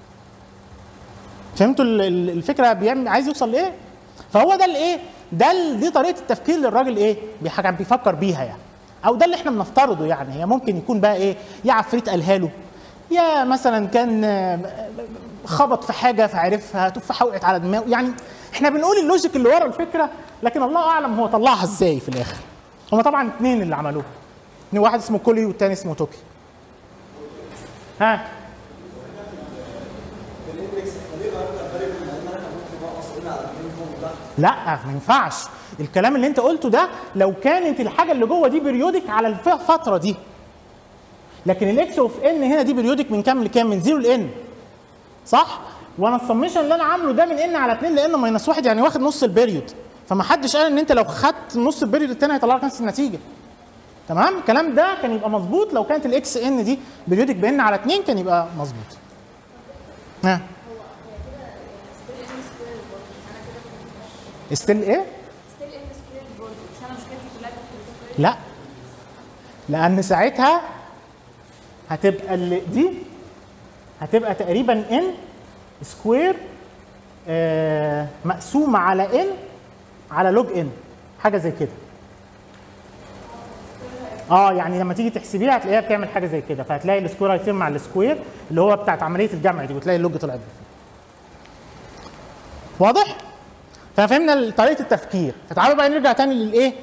A: فهمتوا ال- ال- الفكره بيعمل عايز يوصل لايه؟ فهو ده الايه؟ ده ال- دي طريقه التفكير اللي الراجل ايه؟ بيحاجة بيفكر بيها يعني او ده اللي احنا بنفترضه يعني هي ممكن يكون بقى ايه؟ يا عفريت قالها له يا مثلا كان آه، خبط في حاجه فعرفها تفاحه وقعت على دماغه يعني احنا بنقول اللوجيك اللي ورا الفكره لكن الله اعلم هو طلعها ازاي في الاخر هما طبعا اثنين اللي عملوها واحد اسمه كولي والتاني اسمه توكي ها لا ما ينفعش الكلام اللي انت قلته ده لو كانت الحاجه اللي جوه دي بريودك على الف- الفتره دي لكن الاكس اوف ان هنا دي بريودك من كام لكام من 0 لان صح وانا السميشن اللي انا عامله ده من ان على 2 لان ماينس 1 يعني واخد نص البريود فما حدش قال ان انت لو خدت نص البريود الثاني هيطلع لك نفس النتيجه تمام الكلام ده كان يبقى مظبوط لو كانت الاكس ان دي بريودك بان على 2 كان يبقى مظبوط ها ستيل ايه
B: ستيل ان سكوير برضه مش انا مشكلتي كلها كانت في السكوير
A: لا لان ساعتها هتبقى اللي دي هتبقى تقريبا ان سكوير آه مقسومه على ان على لوج ان حاجه زي كده اه يعني لما تيجي تحسبيها هتلاقيها بتعمل حاجه زي كده فهتلاقي السكوير هيطير مع السكوير اللي هو بتاعت عمليه الجمع دي وتلاقي اللوج طلع بالفعل. واضح؟ ففهمنا طريقه التفكير فتعالوا بقى نرجع تاني للايه؟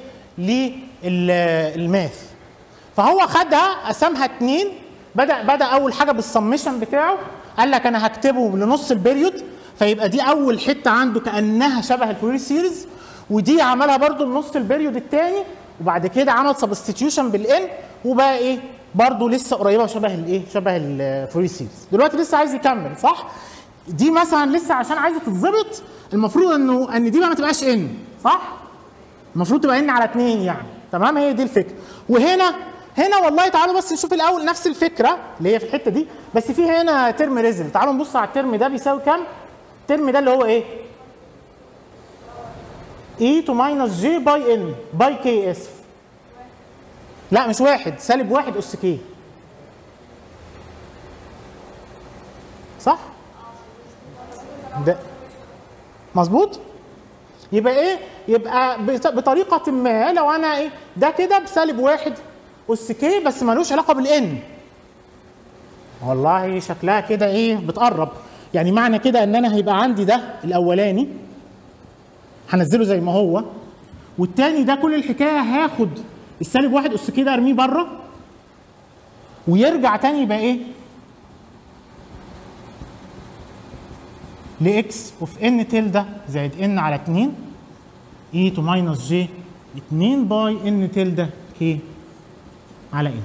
A: للماث فهو خدها قسمها اتنين بدا بدا اول حاجه بالسمشن بتاعه قال لك انا هكتبه لنص البيريود فيبقى دي اول حته عنده كانها شبه الفوري سيريز ودي عملها برضو لنص البيريود الثاني وبعد كده عمل سبستيتيوشن بالان وبقى ايه برضو لسه قريبه شبه الايه شبه الفوري سيريز دلوقتي لسه عايز يكمل صح دي مثلا لسه عشان عايزه تتظبط المفروض انه ان دي بقى ما تبقاش ان صح المفروض تبقى ان على 2 يعني تمام هي دي الفكره وهنا هنا والله تعالوا بس نشوف الاول نفس الفكره اللي هي في الحته دي بس في هنا ترم ريزل تعالوا نبص على الترم ده بيساوي كام الترم ده اللي هو ايه e تو ماينس j باي n باي k اسف لا مش واحد سالب واحد اس k صح ده مظبوط يبقى ايه يبقى بط- بطريقه ما لو انا ايه ده كده بسالب واحد اس كي بس ملوش علاقه بالان والله شكلها كده ايه بتقرب يعني معنى كده ان انا هيبقى عندي ده الاولاني هنزله زي ما هو والتاني ده كل الحكايه هاخد السالب واحد اس كي ده ارميه بره ويرجع تاني يبقى ايه لاكس اوف ان تلدا زائد ان على 2 اي تو ماينس جي 2 باي ان تلدا كي على ان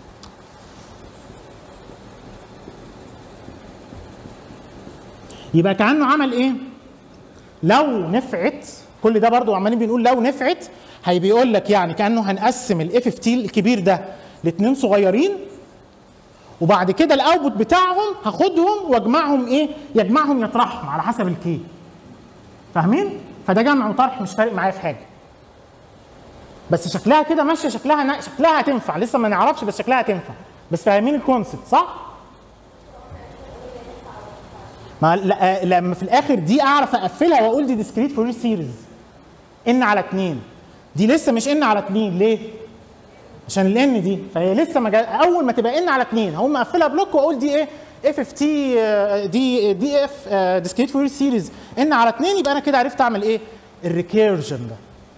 A: يبقى كانه عمل ايه لو نفعت كل ده برضو عمالين بنقول لو نفعت هي بيقول لك يعني كانه هنقسم الاف اف تي الكبير ده لاثنين صغيرين وبعد كده الاوتبوت بتاعهم هاخدهم واجمعهم ايه يجمعهم يطرحهم على حسب الكي فاهمين فده جمع وطرح مش فارق معايا في حاجه بس شكلها كده ماشيه شكلها نا... شكلها هتنفع لسه ما نعرفش بس شكلها هتنفع بس فاهمين الكونسبت صح ما لا- لما في الاخر دي اعرف اقفلها واقول دي ديسكريت فورير سيريز ان على 2 دي لسه مش ان على 2 ليه؟ عشان الان دي فهي لسه ما جا... اول ما تبقى ان على 2 هقوم مقفلها بلوك واقول دي ايه؟ اف اف تي دي دي اف ديسكريت فورير سيريز ان على 2 يبقى انا كده عرفت اعمل ايه؟ الريكيرجن ده.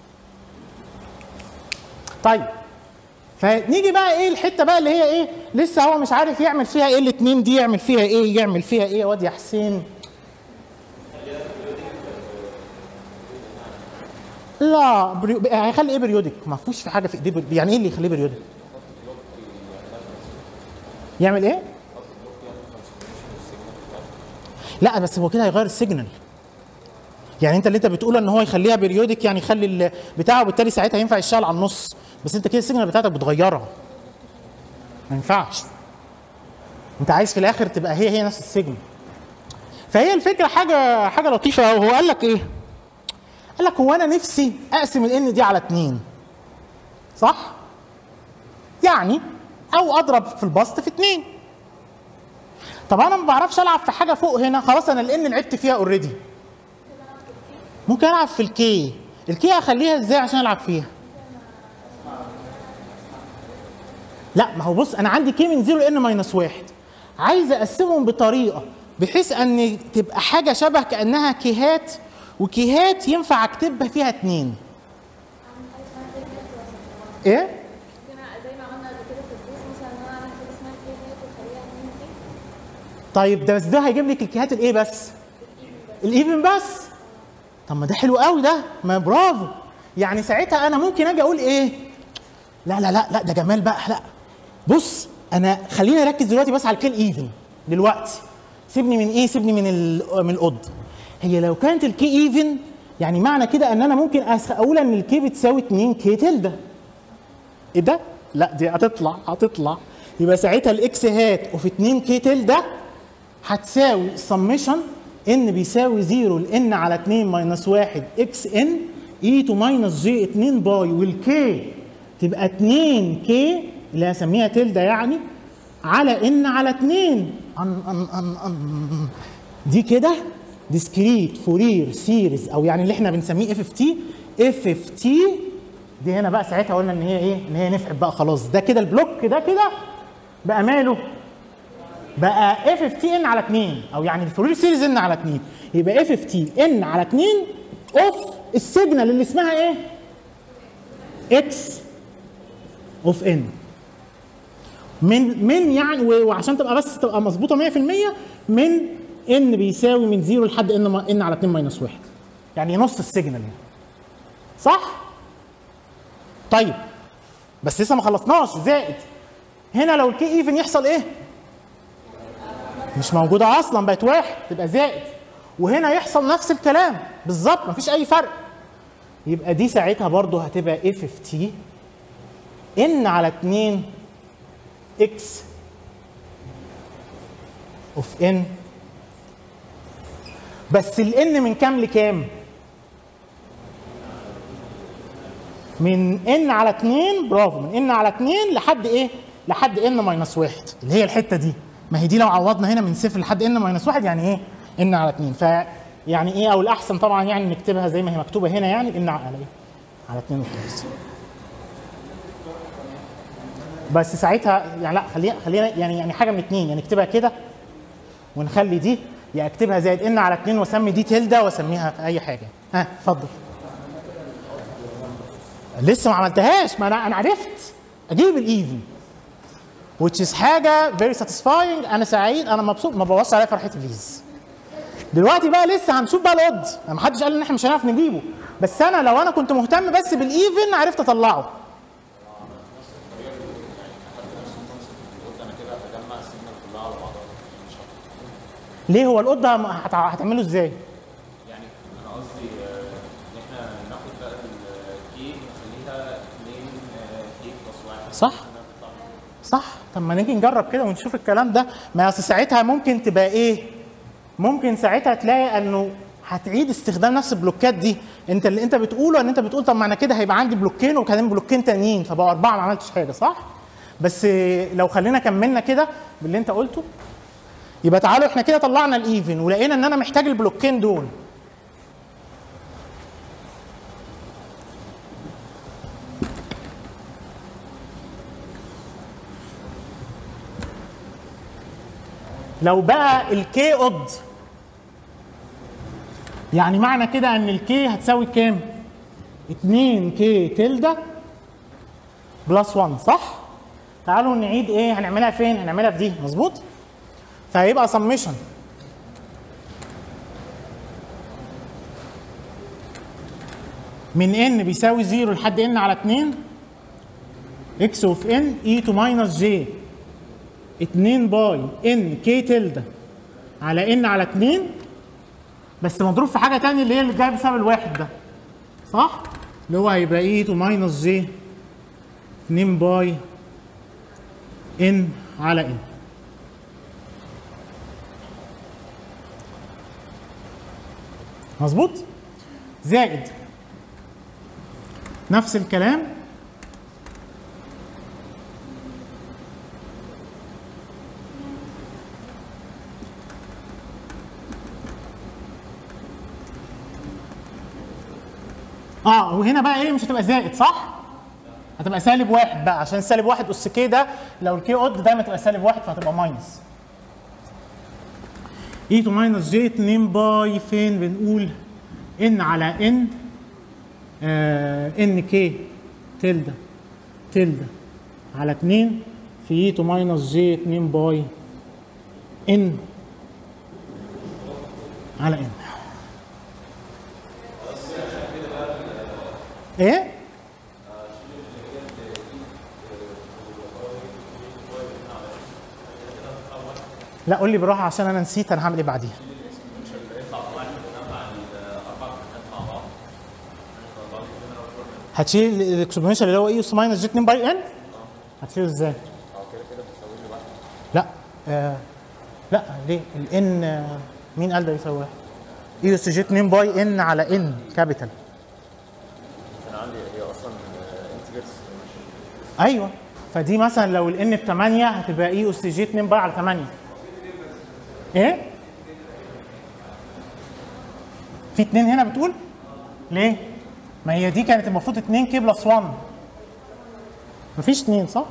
A: طيب فنيجي بقى ايه الحته بقى اللي هي ايه لسه هو مش عارف يعمل فيها ايه الاتنين دي يعمل فيها ايه يعمل فيها ايه يا واد يا حسين لا بريو... هيخلي ايه بريودك ما فيهوش في حاجه في ايديه بر- يعني ايه اللي يخليه بريودك يعمل ايه لا بس هو كده هيغير السيجنال يعني انت اللي انت بتقوله ان هو يخليها بريودك يعني يخلي ال- بتاعه وبالتالي ساعتها ينفع يشتغل على النص بس انت كده السيجنال بتاعتك بتغيرها ما ينفعش انت عايز في الاخر تبقى هي هي نفس السيجنال فهي الفكره حاجه حاجه لطيفه قوي هو قال لك ايه قال لك هو انا نفسي اقسم الان دي على اتنين صح يعني او اضرب في البسط في اتنين طب انا ما بعرفش العب في حاجه فوق هنا خلاص انا الان لعبت فيها اوريدي ممكن العب في الكي الكي اخليها ازاي عشان العب فيها لا ما هو بص انا عندي كي من 0 لان ماينس واحد عايز اقسمهم بطريقه بحيث ان تبقى حاجه شبه كانها كيهات وكيهات ينفع اكتب فيها اتنين ايه
B: ممكن زي ما عملنا قبل كده في الدروس مثلا ان انا اعمل حاجه اسمها كي هات وخليها اتنين كي
A: طيب ده بس ده هيجيب لك الكيهات الايه بس الايفن بس طب ما ده حلو قوي ده ما برافو يعني ساعتها انا ممكن اجي اقول ايه لا لا لا لا ده جمال بقى لا بص انا خليني اركز دلوقتي بس على الكي ايفن دلوقتي سيبني من ايه سيبني من ال من الاود هي لو كانت الكي ايفن يعني معنى كده ان انا ممكن أس- اقول ان الكي بتساوي 2 كي تلده ايه ده؟ لا دي هتطلع هتطلع يبقى ساعتها الاكس هات اوف 2 كي تلده هتساوي سميشن ان بيساوي 0 لان على 2 ماينس 1 اكس ان اي تو ماينس جي 2 باي والكي تبقى 2 كي اللي هسميها تلده يعني على ان على 2 أن أن أن أن دي كده ديسكريت فورير سيريز او يعني اللي احنا بنسميه اف اف تي اف اف تي دي هنا بقى ساعتها قلنا ان هي ايه ان هي نفعت بقى خلاص ده كده البلوك ده كده بقى ماله بقى اف اف تي ان على 2 او يعني الفورير سيريز ان على 2 يبقى اف اف تي ان على 2 اوف السيجنال اللي اسمها ايه اكس اوف ان من من يعني و- وعشان تبقى بس تبقى مظبوطه 100% من ان بيساوي من 0 لحد ان ما- ان على 2 ماينس 1 يعني نص السيجنال يعني صح؟ طيب بس لسه ما خلصناش زائد هنا لو الكي ايفن يحصل ايه؟ مش موجوده اصلا بقت واحد تبقى زائد وهنا يحصل نفس الكلام بالظبط مفيش اي فرق يبقى دي ساعتها برضو هتبقى اف اف تي ان على 2 اكس اوف ان بس الان من كام لكام؟ من ان على 2 برافو من ان على 2 لحد ايه؟ لحد ان ماينس 1 اللي هي الحته دي ما هي دي لو عوضنا هنا من صفر لحد ان ماينس 1 يعني ايه؟ ان على 2 ف يعني ايه او الاحسن طبعا يعني نكتبها زي ما هي مكتوبه هنا يعني ان على ايه؟ على 2 وخلاص بس ساعتها يعني لا خلينا خلينا يعني يعني حاجه من اتنين يعني اكتبها كده ونخلي دي يا اكتبها زائد ان على 2 واسمي دي تلده واسميها في اي حاجه ها اتفضل لسه ما عملتهاش ما انا انا عرفت اجيب الايفن which is حاجه very satisfying انا سعيد انا مبسوط ما بوظش عليا فرحتي بليز دلوقتي بقى لسه هنشوف بقى الاود ما حدش قال ان احنا مش هنعرف نجيبه بس انا لو انا كنت مهتم بس بالايفن عرفت اطلعه ليه هو الاود ده هت- هتعمله ازاي؟
C: يعني انا قصدي آه، ان احنا ناخد بقى الكي نخليها 2 كي بلس 1
A: صح صح طب ما نيجي نجرب كده ونشوف الكلام ده ما اصل ساعتها ممكن تبقى ايه ممكن ساعتها تلاقي انه هتعيد استخدام نفس البلوكات دي انت اللي انت بتقوله ان انت بتقول طب ما انا كده هيبقى عندي بلوكين وكمان بلوكين تانيين فبقوا اربعه ما عملتش حاجه صح بس لو خلينا كملنا كده باللي انت قلته يبقى تعالوا احنا كده طلعنا الايفن ولقينا ان انا محتاج البلوكين دول لو بقى الكي اود يعني معنى كده ان الكي هتساوي كام 2 كي تلدا بلس 1 صح تعالوا نعيد ايه هنعملها فين هنعملها في دي مظبوط فهيبقى سميشن من ان بيساوي 0 لحد ان على 2 اكس اوف ان اي تو ماينس جي 2 باي ان كي تلدا على ان على 2 بس مضروب في حاجه تانية اللي هي اللي جايه بسبب الواحد ده صح؟ اللي هو هيبقى اي تو ماينس جي 2 باي ان على ان مظبوط؟ زائد نفس الكلام اه وهنا بقى ايه مش هتبقى زائد صح؟ هتبقى سالب واحد بقى عشان سالب واحد اس كي ده لو الكي اود دايما تبقى سالب واحد فهتبقى ماينس. اي تو ماينس جي 2 باي فين بنقول ان على ان آه ان كي تلدا تلدا على 2 في اي تو ماينس جي 2 باي ان على ان ايه؟ لا قول لي بالراحه عشان انا نسيت انا هعمل ايه بعديها هتشيل الاكسبوننشال اللي هو اي اس ماينس جي 2 باي ان هتشيله ازاي؟ لا آه لا ليه؟ الان آه مين قال ده يساوي واحد؟ اي اس جي 2 باي ان على ان كابيتال
C: انا عندي هي اصلا انتجرز
A: ايوه فدي مثلا لو الان ب 8 هتبقى اي اس جي 2 باي على 8 ايه؟ في 2 هنا بتقول؟ ليه؟ ما هي دي كانت المفروض 2 كي بلس 1 مفيش 2 صح؟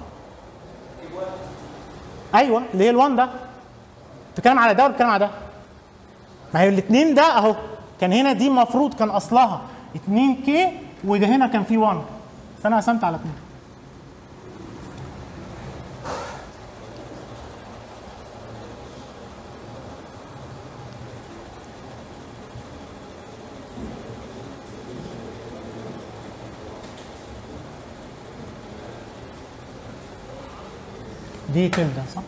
A: ايوه اللي هي ال1 ده بتتكلم على ده ولا بتتكلم على ده؟ ما هي الاثنين ده اهو كان هنا دي المفروض كان اصلها 2 كي وده هنا كان فيه 1 بس انا قسمت على 2 دي تلدا صح؟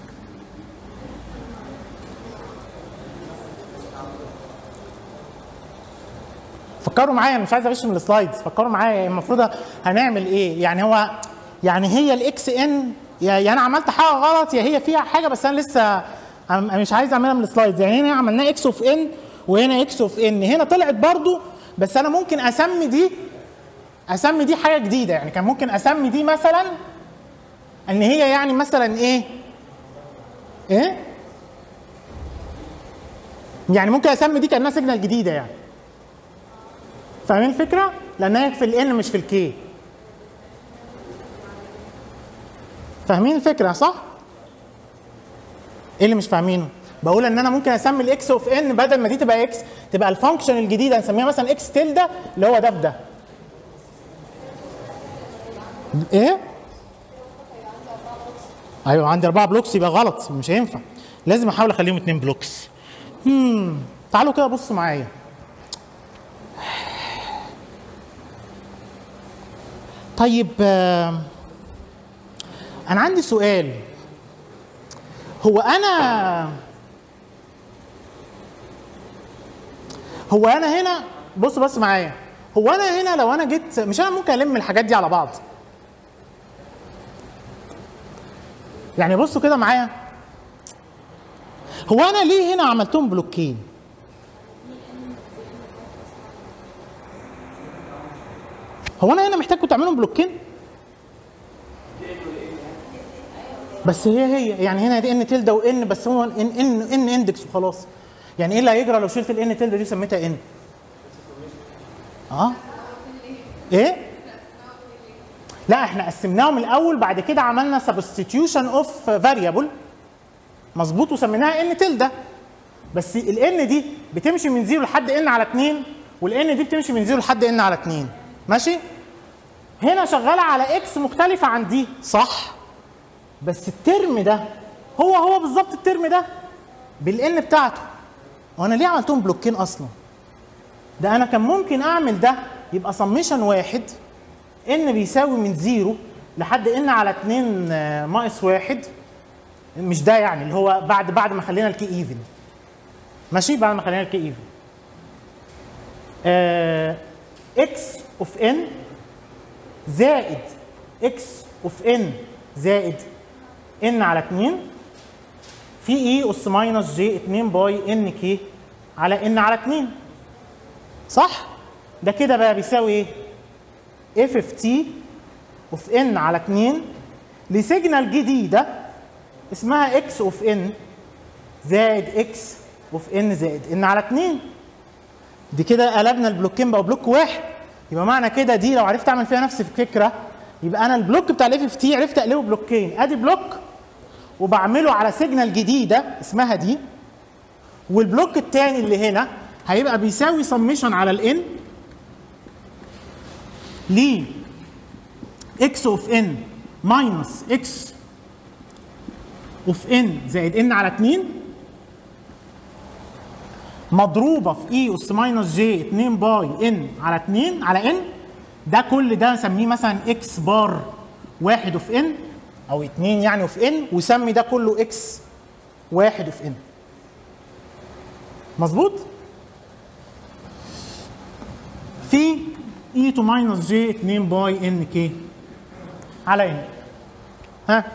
A: فكروا معايا انا مش عايز اغش من السلايدز فكروا معايا المفروض هنعمل ايه يعني هو يعني هي الاكس ان يا يا انا عملت حاجه غلط يا هي فيها حاجه بس انا لسه عم- مش عايز اعملها من السلايدز يعني هنا عملنا اكس اوف ان وهنا اكس اوف ان هنا طلعت برضو بس انا ممكن اسمي دي اسمي دي حاجه جديده يعني كان ممكن اسمي دي مثلا ان هي يعني مثلا ايه ايه يعني ممكن اسمي دي كانها سيجنال جديده يعني فاهمين الفكره لانها في الان مش في الكي فاهمين الفكره صح ايه اللي مش فاهمينه بقول ان انا ممكن اسمي الاكس اوف ان بدل ما دي تبقى اكس تبقى الفانكشن الجديده نسميها مثلا اكس تلدا اللي هو ده في ده ايه ايوه عندي اربعه بلوكس يبقى غلط مش هينفع لازم احاول اخليهم اتنين بلوكس هم تعالوا كده بصوا معايا طيب آه، انا عندي سؤال هو انا هو انا هنا بص بس معايا هو انا هنا لو انا جيت مش انا ممكن الم الحاجات دي على بعض يعني بصوا كده معايا هو انا ليه هنا عملتهم بلوكين هو انا هنا محتاج كنت اعملهم بلوكين بس هي هي يعني هنا دي ان تلده وان بس هو ان ان ان اندكس وخلاص يعني ايه اللي هيجرى لو شلت الان تلده دي سميتها ان اه ايه لا احنا قسمناهم الاول بعد كده عملنا سبستيتيوشن اوف فاريبل مظبوط وسميناها ان تلده بس الان دي بتمشي من 0 لحد ان على 2 والان دي بتمشي من 0 لحد ان على 2 ماشي هنا شغاله على اكس مختلفه عن دي صح بس الترم ده هو هو بالظبط الترم ده بالان بتاعته وانا ليه عملتهم بلوكين اصلا ده انا كان ممكن اعمل ده يبقى سميشن واحد ان بيساوي من زيرو لحد ان على 2 آه، ناقص واحد مش ده يعني اللي هو بعد بعد ما خلينا الكي ايفن ماشي بعد ما خلينا الكي ايفن اكس اوف ان زائد اكس اوف ان زائد ان على 2 في اي اس ماينس جي 2 باي ان كي على ان على 2 صح؟ ده كده بقى بيساوي ايه؟ اف اف تي اوف ان على 2 لسيجنال جديده اسمها اكس اوف ان زائد اكس اوف ان زائد ان على 2 دي كده قلبنا البلوكين بقوا بلوك واحد يبقى معنى كده دي لو عرفت اعمل فيها نفس الفكره يبقى انا البلوك بتاع الاف اف تي عرفت اقلبه بلوكين ادي بلوك وبعمله على سيجنال جديده اسمها دي والبلوك الثاني اللي هنا هيبقى بيساوي سميشن على الان ل اكس اوف ان ماينس اكس اوف ان زائد ان على 2 مضروبه في اي اس ماينس جي 2 باي ان على 2 على ان ده كل ده نسميه مثلا اكس بار واحد اوف ان او 2 يعني اوف ان وسمي ده كله اكس واحد اوف ان مظبوط في اي تو ماينس جي 2 باي ان كي على ان ها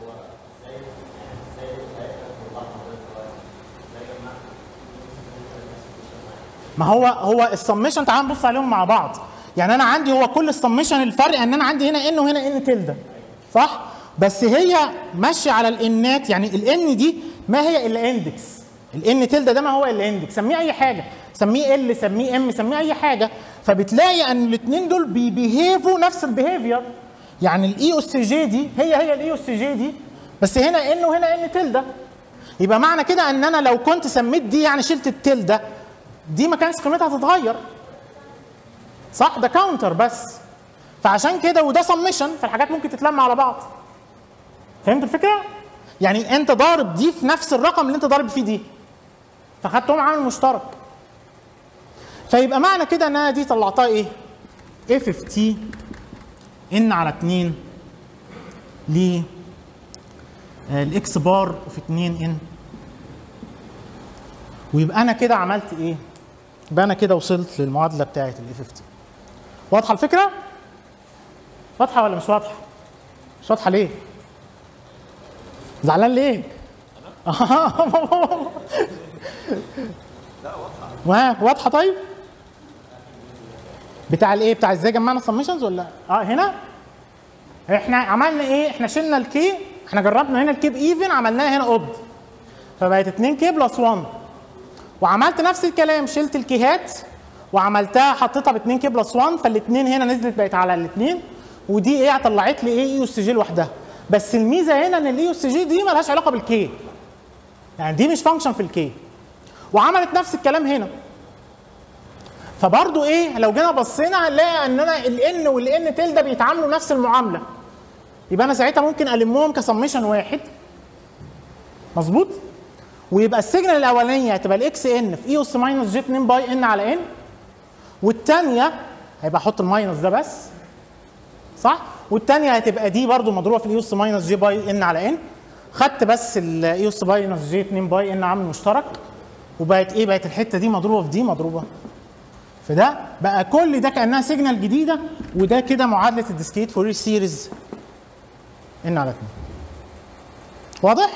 A: ما هو هو السميشن تعال نبص عليهم مع بعض يعني انا عندي هو كل السميشن الفرق ان انا عندي هنا ان وهنا ان تلده صح بس هي ماشيه على الانات يعني الان دي ما هي الا اندكس الان تلده ده ما هو الا اندكس سميه اي حاجه سميه ال سميه ام سميه اي حاجه فبتلاقي ان الاثنين دول بيبيهيفوا نفس البيهيفير يعني الاي اس جي دي هي هي الاي اس جي دي بس هنا ان وهنا ان تلده يبقى معنى كده ان انا لو كنت سميت دي يعني شلت التلده دي ما كانش قيمتها تتغير صح ده كاونتر بس فعشان كده وده سمشن فالحاجات ممكن تتلم على بعض فهمت الفكره يعني انت ضارب دي في نفس الرقم اللي انت ضارب فيه دي فخدتهم عامل مشترك فيبقى معنى كده ان انا دي طلعتها ايه اف اف تي ان على 2 ل الاكس بار في 2 ان ويبقى انا كده عملت ايه يبقى انا كده وصلت للمعادله بتاعه الاف اف تي واضحه الفكره واضحه ولا مش واضحه مش واضحه ليه زعلان ليه لا واضحه طيب بتاع الايه بتاع ازاي جمعنا سميشنز ولا اه هنا احنا عملنا ايه احنا شلنا الكي احنا جربنا هنا الكي بايفن عملناها هنا اوبد فبقت 2 كي بلس 1 وعملت نفس الكلام شلت الكيهات وعملتها حطيتها ب 2 كي بلس 1 فالاثنين هنا نزلت بقت على الاثنين ودي ايه طلعت لي ايه اي اس جي لوحدها بس الميزه هنا ان الاي اس جي دي مالهاش علاقه بالكي يعني دي مش فانكشن في الكي وعملت نفس الكلام هنا فبرضو ايه لو جينا بصينا هنلاقي ان انا الان والان تلدا بيتعاملوا نفس المعامله يبقى انا ساعتها ممكن المهم كسميشن واحد مظبوط ويبقى السيجنال الاولانيه هتبقى الاكس ان في اي اس ماينس جي 2 باي ان على ان والثانيه هيبقى احط الماينس ده بس صح والثانيه هتبقى دي برضو مضروبه في الاي اس ماينس جي باي ان على ان خدت بس الاي اس ماينس جي 2 باي ان عامل مشترك وبقت ايه بقت الحته دي مضروبه في دي مضروبه في ده بقى كل ده كانها سيجنال جديده وده كده معادله الديسكريت فورير سيريز ان على 2 واضح؟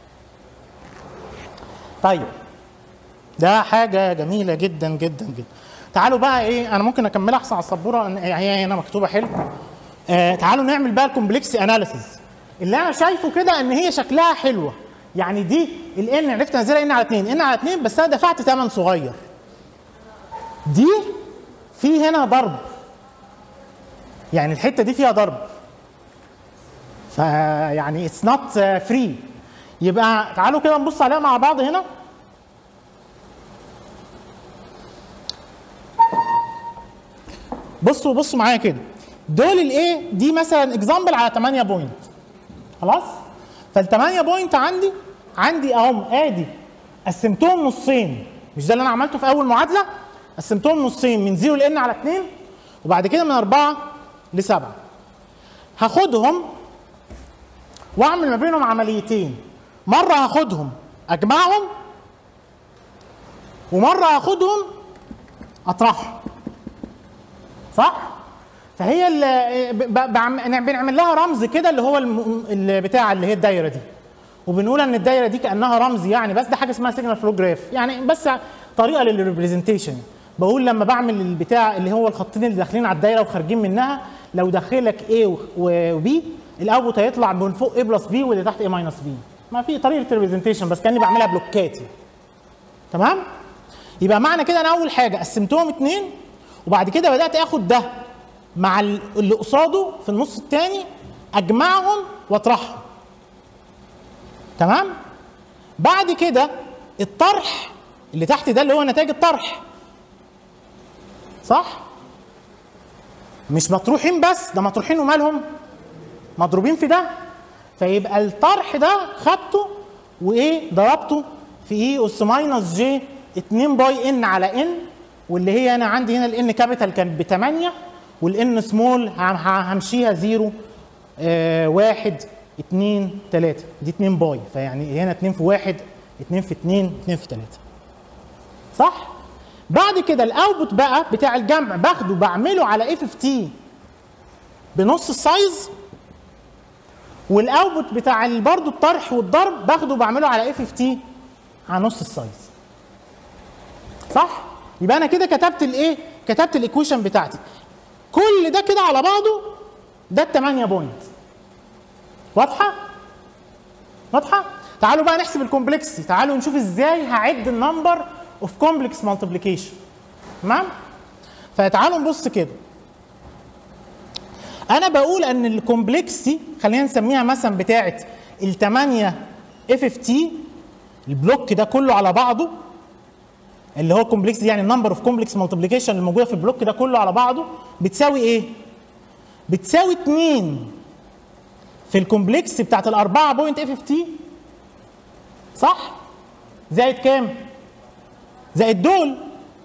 A: طيب ده حاجة جميلة جدا جدا جدا تعالوا بقى ايه انا ممكن اكملها احسن على السبورة هي هنا مكتوبة حلو آه تعالوا نعمل بقى الكومبلكس اناليسيز اللي انا شايفه كده ان هي شكلها حلوه يعني دي الان عرفت انزلها ان على 2 ان على 2 بس انا دفعت ثمن صغير دي في هنا ضرب يعني الحته دي فيها ضرب فيعني اتس نوت فري يبقى تعالوا كده نبص عليها مع بعض هنا بصوا بصوا معايا كده دول الايه دي مثلا اكزامبل على 8 بوينت خلاص فال 8 بوينت عندي عندي اهم ادي قسمتهم نصين مش ده اللي انا عملته في اول معادله قسمتهم نصين من 0 لان على 2 وبعد كده من 4 ل 7 هاخدهم واعمل ما بينهم عمليتين مره هاخدهم اجمعهم ومره هاخدهم اطرحهم صح فهي اللي ب- ب- بعم- بنعمل لها رمز كده اللي هو الم- اللي بتاع اللي هي الدايره دي وبنقول ان الدايره دي كانها رمز يعني بس ده حاجه اسمها سيجنال فلو جراف يعني بس طريقه للريبريزنتيشن بقول لما بعمل البتاع اللي هو الخطين اللي داخلين على الدايره وخارجين منها لو داخلك A و B الاوتبوت هيطلع من فوق A بلس B واللي تحت A ماينس B ما في طريقه ريبريزنتيشن بس كاني بعملها بلوكات يعني. تمام يبقى معنى كده انا اول حاجه قسمتهم اتنين وبعد كده بدات اخد ده مع ال- اللي قصاده في النص الثاني اجمعهم واطرحهم تمام بعد كده الطرح اللي تحت ده اللي هو نتائج الطرح صح مش مطروحين بس ده مطروحين ومالهم مضروبين في ده فيبقى الطرح ده خدته وايه ضربته في ايه اس ماينس جي 2 باي ان على ان واللي هي انا عندي هنا الان كابيتال كانت ب 8 والان سمول همشيها 0 1 2 3 دي 2 باي فيعني هنا 2 في 1 2 في 2 2 في 3 صح؟ بعد كده الاوتبوت بقى بتاع الجمع باخده بعمله على اف اف تي بنص السايز والاوتبوت بتاع ال- برضه الطرح والضرب باخده بعمله على اف اف تي على نص السايز صح يبقى انا كده كتبت الايه كتبت الايكويشن بتاعتي كل ده كده على بعضه ده ال 8 بوينت واضحه واضحه تعالوا بقى نحسب الكومبلكسيتي تعالوا نشوف ازاي هعد النمبر اوف كومبلكس مالتيبليكيشن تمام فتعالوا نبص كده انا بقول ان الكومبلكسيتي خلينا نسميها مثلا بتاعه ال 8 اف اف تي البلوك ده كله على بعضه اللي هو كومبلكس يعني النمبر اوف كومبلكس مالتيبليكيشن اللي موجوده في البلوك ده كله على بعضه بتساوي ايه؟ بتساوي 2 في الكومبلكس بتاعت الأربعة بوينت اف اف تي صح؟ زائد كام؟ زائد دول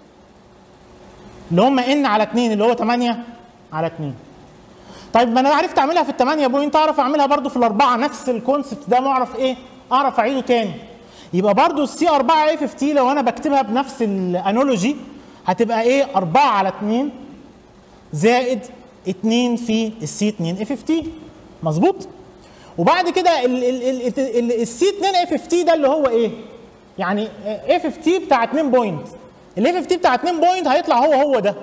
A: اللي هم ان على 2 اللي هو 8 على 2 طيب ما انا عرفت اعملها في ال 8 بوينت اعرف اعملها برضو في الاربعه نفس الكونسبت ده ما اعرف ايه اعرف اعيده تاني يبقى برضو السي 4 اف اف تي لو انا بكتبها بنفس الانولوجي هتبقى ايه 4 على 2 زائد 2 في السي 2 اف اف تي مظبوط وبعد كده السي 2 اف اف تي ده اللي هو ايه يعني اف اف تي بتاع 2 بوينت الاف اف تي بتاع 2 بوينت هيطلع هو هو ده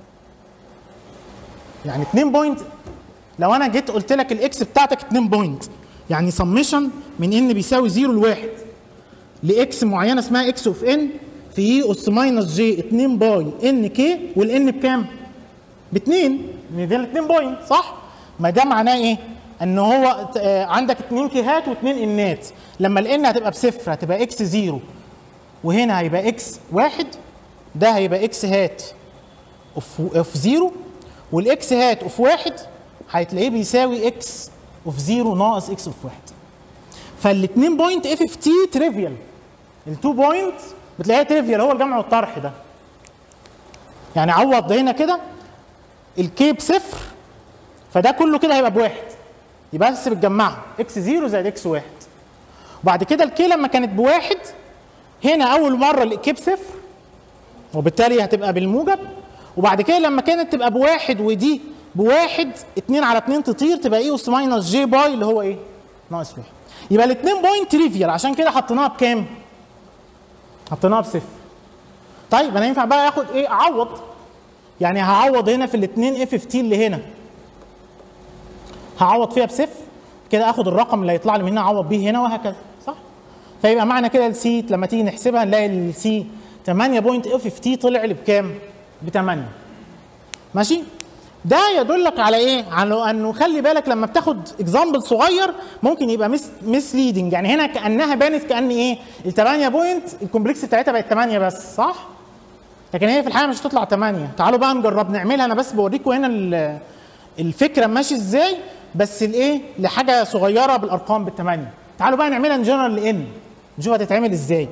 A: يعني 2 بوينت لو انا جيت قلت لك الاكس بتاعتك 2 بوينت يعني سمشن من ان بيساوي 0 لواحد لاكس معينه اسمها اكس اوف ان في اي اس ماينس جي 2 باي ان كي والان بكام؟ ب 2 من دي 2 بوينت صح؟ ما ده معناه ايه؟ ان هو آه، عندك 2 كيهات و2 انات لما الان هتبقى بصفر هتبقى اكس 0 وهنا هيبقى اكس واحد ده هيبقى اكس هات اوف اوف 0 والاكس هات اوف واحد هتلاقيه بيساوي اكس اوف 0 ناقص اكس اوف واحد فالاثنين بوينت اف اف تي تريفيال التو بوينت بتلاقيها تريفيال هو الجمع والطرح ده يعني عوض هنا كده الكي بصفر فده كله كده هيبقى بواحد يبقى بس بتجمعهم اكس 0 زائد اكس واحد وبعد كده الكي لما كانت بواحد هنا اول مره الكي بصفر وبالتالي هتبقى بالموجب وبعد كده لما كانت تبقى بواحد ودي بواحد اتنين على اتنين تطير تبقى ايه اس ماينس جي باي اللي هو ايه؟ ناقص واحد. يبقى الاتنين بوينت تريفيال عشان كده حطيناها بكام؟ حطيناها بصفر. طيب انا ينفع بقى اخد ايه؟ اعوض. يعني هعوض هنا في الاتنين اف اف تي اللي هنا. هعوض فيها بصفر كده اخد الرقم اللي هيطلع لي من هنا اعوض بيه هنا وهكذا صح فيبقى معنى كده السي لما تيجي نحسبها نلاقي السي 8 اف اف تي طلع لي بكام؟ ب 8 ماشي؟ ده يدلك على ايه؟ على انه خلي بالك لما بتاخد اكزامبل صغير ممكن يبقى مس مس ليدنج يعني هنا كانها بانت كان ايه؟ ال 8 بوينت الكومبلكس بتاعتها بقت 8 بس صح؟ لكن هي في الحقيقه مش هتطلع 8 تعالوا بقى نجرب نعملها انا بس بوريكم هنا ال- الفكره ماشي ازاي بس الايه لحاجه صغيره بالارقام بالثمانيه تعالوا بقى نعملها جنرال لان نشوف هتتعمل ازاي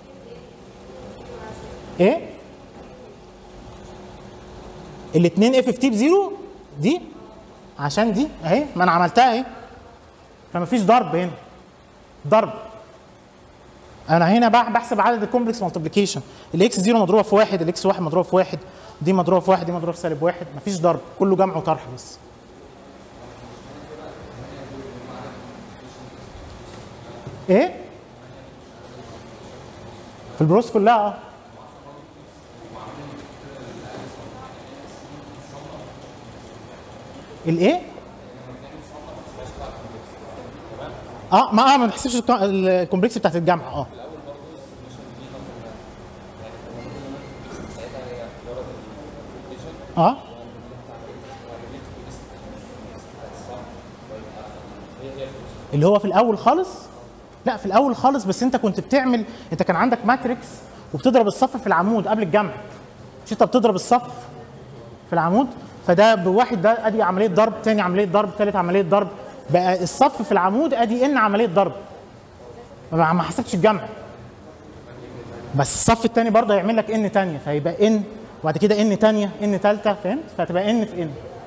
A: ايه الاثنين اف اف تي بزيرو دي عشان دي اهي ما انا عملتها اهي فما فيش ضرب هنا ضرب انا هنا بح- بحسب عدد الكومبلكس مالتيبليكيشن الاكس 0 مضروبه في واحد الاكس 1 مضروبه في واحد دي مضروبه في واحد دي مضروبه في سالب واحد مفيش ضرب كله جمع وطرح بس ايه في البروس كلها اه الايه اه ما اه ما بحسبش الك- الكومبلكس بتاعت الجامعه اه اه اللي هو في الاول خالص لا في الاول خالص بس انت كنت بتعمل انت كان عندك ماتريكس وبتضرب الصف في العمود قبل الجمع مش انت بتضرب الصف في العمود فده بواحد ده ادي عمليه ضرب تاني عمليه ضرب تالت عمليه ضرب بقى الصف في العمود ادي ان عمليه ضرب ما ما حسبتش الجمع بس الصف الثاني برضه هيعمل لك ان ثانيه فيبقى ان وبعد كده ان ثانيه ان ثالثه فهمت فهتبقى ان في ان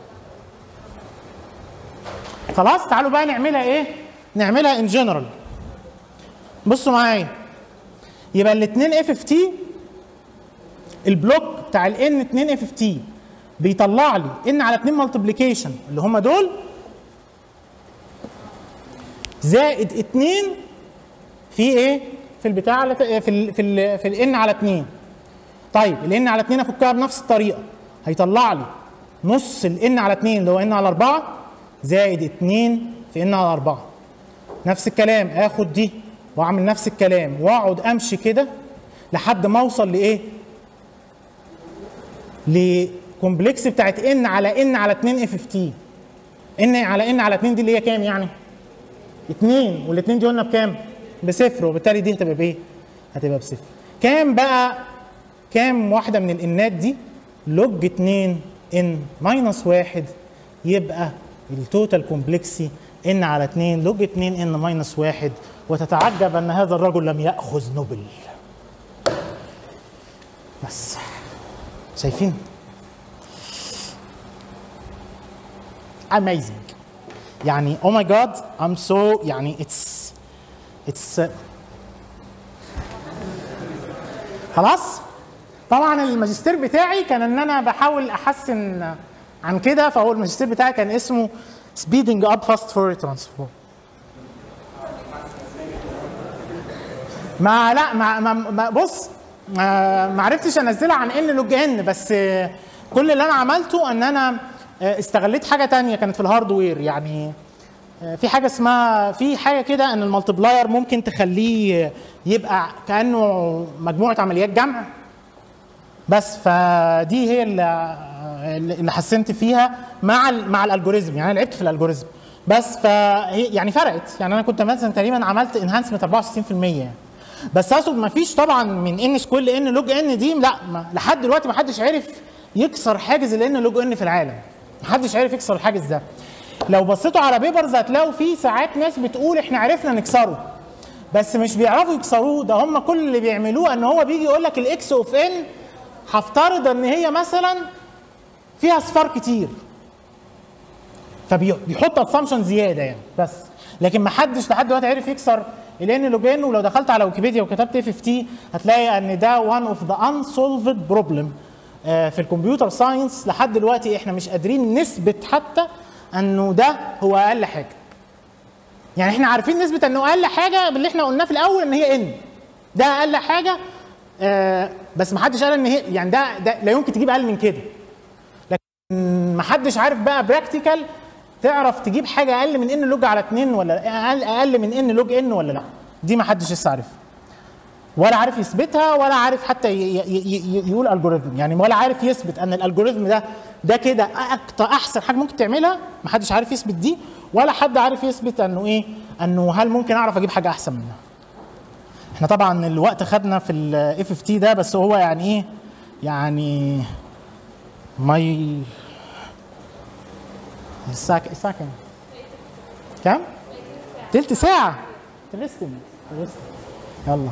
A: خلاص تعالوا بقى نعملها ايه نعملها ان جنرال بصوا معايا يبقى الاثنين اف اف تي البلوك بتاع الان 2 اف اف تي بيطلع لي ان على 2 مالتيبليكيشن اللي هم دول زائد 2 في ايه؟ في البتاع على في ال في ال في الان على 2 طيب الان على 2 افكها بنفس الطريقه هيطلع لي نص الان على 2 اللي هو ان على 4 زائد 2 في ان على 4 نفس الكلام اخد دي واعمل نفس الكلام واقعد امشي كده لحد ما اوصل لايه؟ لكومبلكس بتاعت ان على ان على 2 اف اف تي ان على ان على 2 دي اللي هي كام يعني؟ 2 والاثنين دي قلنا بكام؟ بصفر وبالتالي دي هتبقى بايه؟ هتبقى بصفر. كام بقى كام واحده من الانات دي؟ لوج 2 ان ماينس 1 يبقى التوتال كومبلكسي ان على 2 لوج 2 ان ماينس 1 وتتعجب ان هذا الرجل لم ياخذ نوبل. بس شايفين؟ amazing يعني او ماي جاد ام سو يعني اتس اتس خلاص طبعا الماجستير بتاعي كان ان انا بحاول احسن عن كده فهو الماجستير بتاعي كان اسمه speeding up fast Fourier transform ما لا ما, ما, ما بص ما, ما عرفتش انزلها عن ان لوج ان بس آه، كل اللي انا عملته ان انا آه، استغليت حاجه تانية كانت في الهاردوير يعني آه، في حاجه اسمها في حاجه كده ان المالتبلاير ممكن تخليه يبقى كانه مجموعه عمليات جمع بس فدي هي اللي اللي حسنت فيها مع ال مع الالجوريزم يعني انا لعبت في الالجوريزم بس ف يعني فرقت يعني انا كنت مثلا تقريبا عملت انهانسمنت 64% يعني بس اقصد ما فيش طبعا من ان سكوير لان لوج ان دي لا ما لحد دلوقتي ما حدش عرف يكسر حاجز الان لوج ان في العالم ما حدش عرف يكسر الحاجز ده لو بصيتوا على بيبرز هتلاقوا في ساعات ناس بتقول احنا عرفنا نكسره بس مش بيعرفوا يكسروه ده هم كل اللي بيعملوه ان هو بيجي يقول لك الاكس اوف ان هفترض ان هي مثلا فيها اصفار كتير فبيحط اسامبشن زياده يعني بس لكن ما حدش لحد دلوقتي عرف يكسر الان لوجين ولو دخلت على ويكيبيديا وكتبت اف اف تي هتلاقي ان ده one اوف ذا unsolved بروبلم في الكمبيوتر ساينس لحد دلوقتي احنا مش قادرين نثبت حتى انه ده هو اقل حاجه يعني احنا عارفين نسبه انه اقل حاجه باللي احنا قلناه في الاول ان هي ان ده اقل حاجه آه بس ما حدش قال ان هي يعني ده ده لا يمكن تجيب اقل من كده لكن ما حدش عارف بقى براكتيكال تعرف تجيب حاجه اقل من ان لوج على 2 ولا اقل اقل من ان لوج ان ولا لا دي ما حدش لسه عارفها ولا عارف يثبتها ولا عارف حتى ي- ي- ي- يقول الجوريزم يعني ولا عارف يثبت ان الالجوريزم ده ده كده اكتر احسن حاجه ممكن تعملها ما حدش عارف يثبت دي ولا حد عارف يثبت انه ايه انه هل ممكن اعرف اجيب حاجه احسن منها احنا طبعا الوقت خدنا في الاف اف تي ده بس هو يعني ايه يعني ماي الساعة ك- الساعة كام؟ كام؟ تلت ساعة تلستم تلستم يلا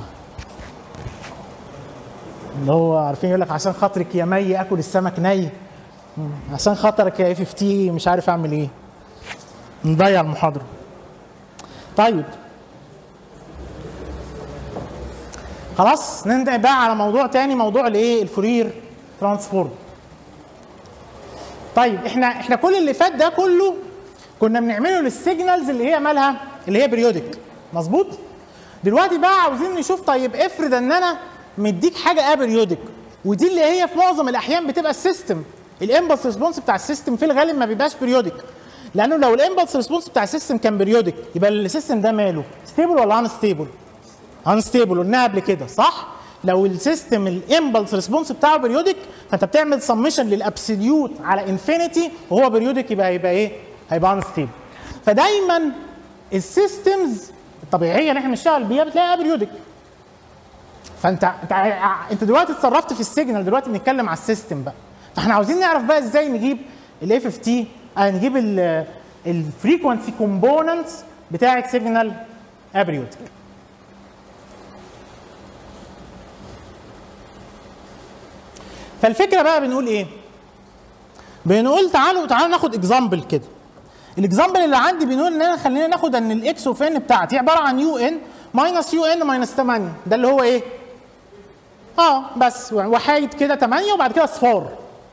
A: اللي هو عارفين يقول لك عشان خاطرك يا مي اكل السمك ني مم. عشان خاطرك يا اف اف تي مش عارف اعمل ايه نضيع المحاضرة طيب خلاص ننتقل بقى على موضوع تاني موضوع الايه الفورير ترانسفورم طيب احنا احنا كل اللي فات ده كله كنا بنعمله للسيجنالز اللي هي مالها اللي هي بريودك مظبوط دلوقتي بقى عاوزين نشوف طيب افرض ان انا مديك حاجه ابريودك ودي اللي هي في معظم الاحيان بتبقى السيستم الامبلس ريسبونس بتاع السيستم في الغالب ما بيبقاش بريودك لانه لو الامبلس ريسبونس بتاع السيستم كان بريودك يبقى السيستم ده ماله ستيبل ولا ان ستيبل انستيبل قلناها قبل كده صح لو السيستم الامبلس ريسبونس بتاعه بريودك فانت بتعمل سمشن للابسوليوت على انفينيتي وهو بريودك يبقى هيبقى ايه هيبقى انستيبل فدايما السيستمز الطبيعيه اللي احنا بنشتغل بيها بتلاقيها بريودك فانت انت انت دلوقتي اتصرفت في السيجنال دلوقتي بنتكلم على السيستم بقى فاحنا عاوزين نعرف بقى ازاي نجيب الاف اف تي نجيب الفريكونسي كومبوننتس بتاعه سيجنال ابريودك فالفكره بقى بنقول ايه؟ بنقول تعالوا تعالوا ناخد اكزامبل كده. الاكزامبل اللي عندي بنقول ان انا خلينا ناخد ان الاكس اوف ان بتاعتي عباره عن يو ان ماينس يو ان ماينس 8 ده اللي هو ايه؟ اه بس وحايد كده 8 وبعد كده اصفار.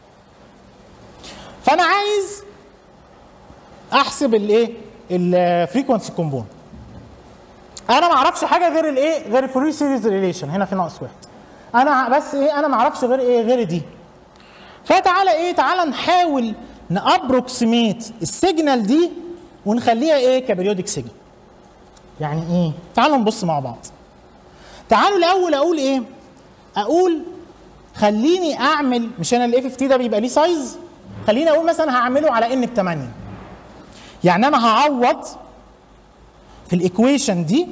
A: فانا عايز احسب الايه؟ الفريكونسي كومبون. انا ما اعرفش حاجه غير الايه؟ غير الفوري سيريز ريليشن هنا في ناقص واحد. انا بس ايه انا ما اعرفش غير ايه غير دي فتعالى ايه تعالى نحاول نابروكسيميت السيجنال دي ونخليها ايه كبريودك سيجنال يعني ايه تعالوا نبص مع بعض تعالوا الاول اقول ايه اقول خليني اعمل مش انا الاف اف تي ده بيبقى ليه سايز خليني اقول مثلا هعمله على ان ب 8 يعني انا هعوض في الايكويشن دي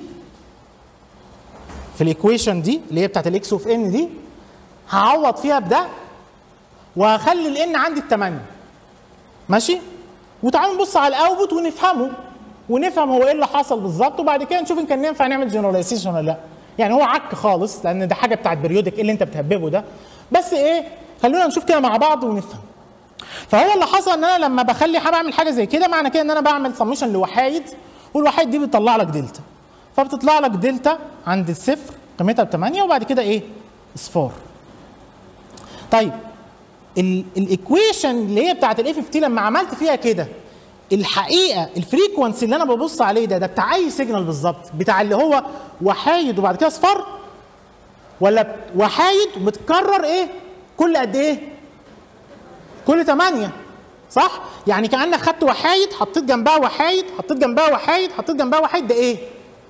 A: في الايكويشن دي اللي هي بتاعت الاكس اوف ان دي هعوض فيها بده وهخلي الان عندي الثمانيه ماشي وتعالوا نبص على الاوتبوت ونفهمه ونفهم هو ايه اللي حصل بالظبط وبعد كده نشوف ان كان ينفع نعمل جنراليزيشن ولا لا يعني هو عك خالص لان ده حاجه بتاعت بريودك ايه اللي انت بتهببه ده بس ايه خلونا نشوف كده مع بعض ونفهم فهو اللي حصل ان انا لما بخلي بعمل حاجه زي كده معنى كده ان انا بعمل سميشن لوحايد والوحايد دي بتطلع لك دلتا فبتطلع لك دلتا عند الصفر قيمتها ب 8 وبعد كده ايه؟ اصفار. طيب الايكويشن اللي هي بتاعت الاف اف تي لما عملت فيها كده الحقيقه الفريكونسي اللي انا ببص عليه ده ده بتاع اي سيجنال بالظبط؟ بتاع اللي هو وحايد وبعد كده اصفار ولا وحايد وبتكرر ايه؟ كل قد ايه؟ كل 8 صح؟ يعني كانك خدت وحايد حطيت جنبها وحايد حطيت جنبها وحايد حطيت جنبها وحايد ده ايه؟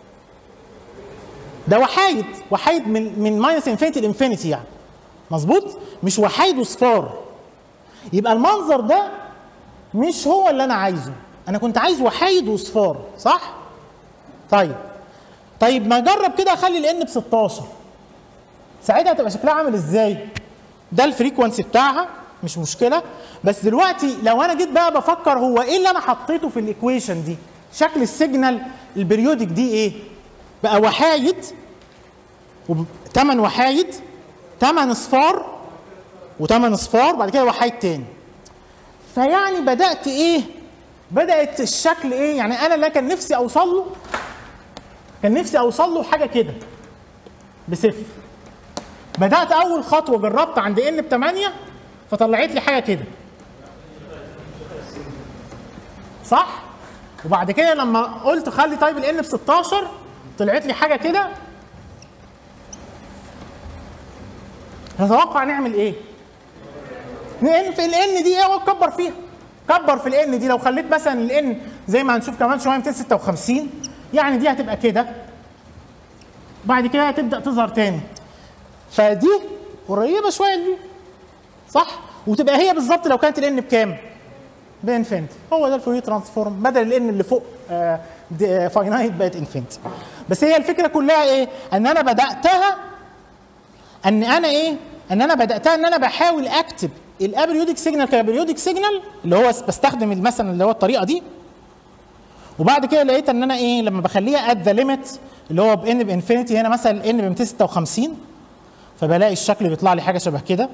A: ده وحايد وحايد من من ماينس انفينيتي لانفينيتي يعني مظبوط مش وحايد وصفار يبقى المنظر ده مش هو اللي انا عايزه انا كنت عايز وحايد وصفار صح طيب طيب ما اجرب كده اخلي الان ب 16 ساعتها هتبقى شكلها عامل ازاي ده الفريكونسي بتاعها مش مشكله بس دلوقتي لو انا جيت بقى بفكر هو ايه اللي انا حطيته في الايكويشن دي شكل السيجنال البريودك دي ايه بقى وحايد ثمان وحايد ثمان اصفار وثمان اصفار بعد كده وحايد تاني فيعني بدات ايه بدات الشكل ايه يعني انا اللي كان نفسي اوصل له كان نفسي اوصل له حاجه كده بصفر بدات اول خطوه جربت عند ان ب 8 فطلعت لي حاجه كده صح وبعد كده لما قلت خلي طيب الان ب 16 طلعت لي حاجه كده نتوقع نعمل ايه؟ نقل في الان دي ايه ونكبر فيها كبر في الان دي لو خليت مثلا الان زي ما هنشوف كمان شويه 256 يعني دي هتبقى كده بعد كده هتبدا تظهر تاني فدي قريبه شويه لدي صح وتبقى هي بالظبط لو كانت الان بكام بانفينيتي هو ده الفوريه ترانسفورم بدل الان اللي فوق آه فاينايت بقت انفينيتي بس هي الفكره كلها ايه ان انا بداتها ان انا ايه ان انا بداتها ان انا بحاول اكتب الابريودك سيجنال كابريودك سيجنال اللي هو بستخدم مثلا اللي هو الطريقه دي وبعد كده لقيت ان انا ايه لما بخليها ات ذا ليميت اللي هو بان بانفينيتي هنا مثلا الان ب 256 فبلاقي الشكل بيطلع لي حاجه شبه كده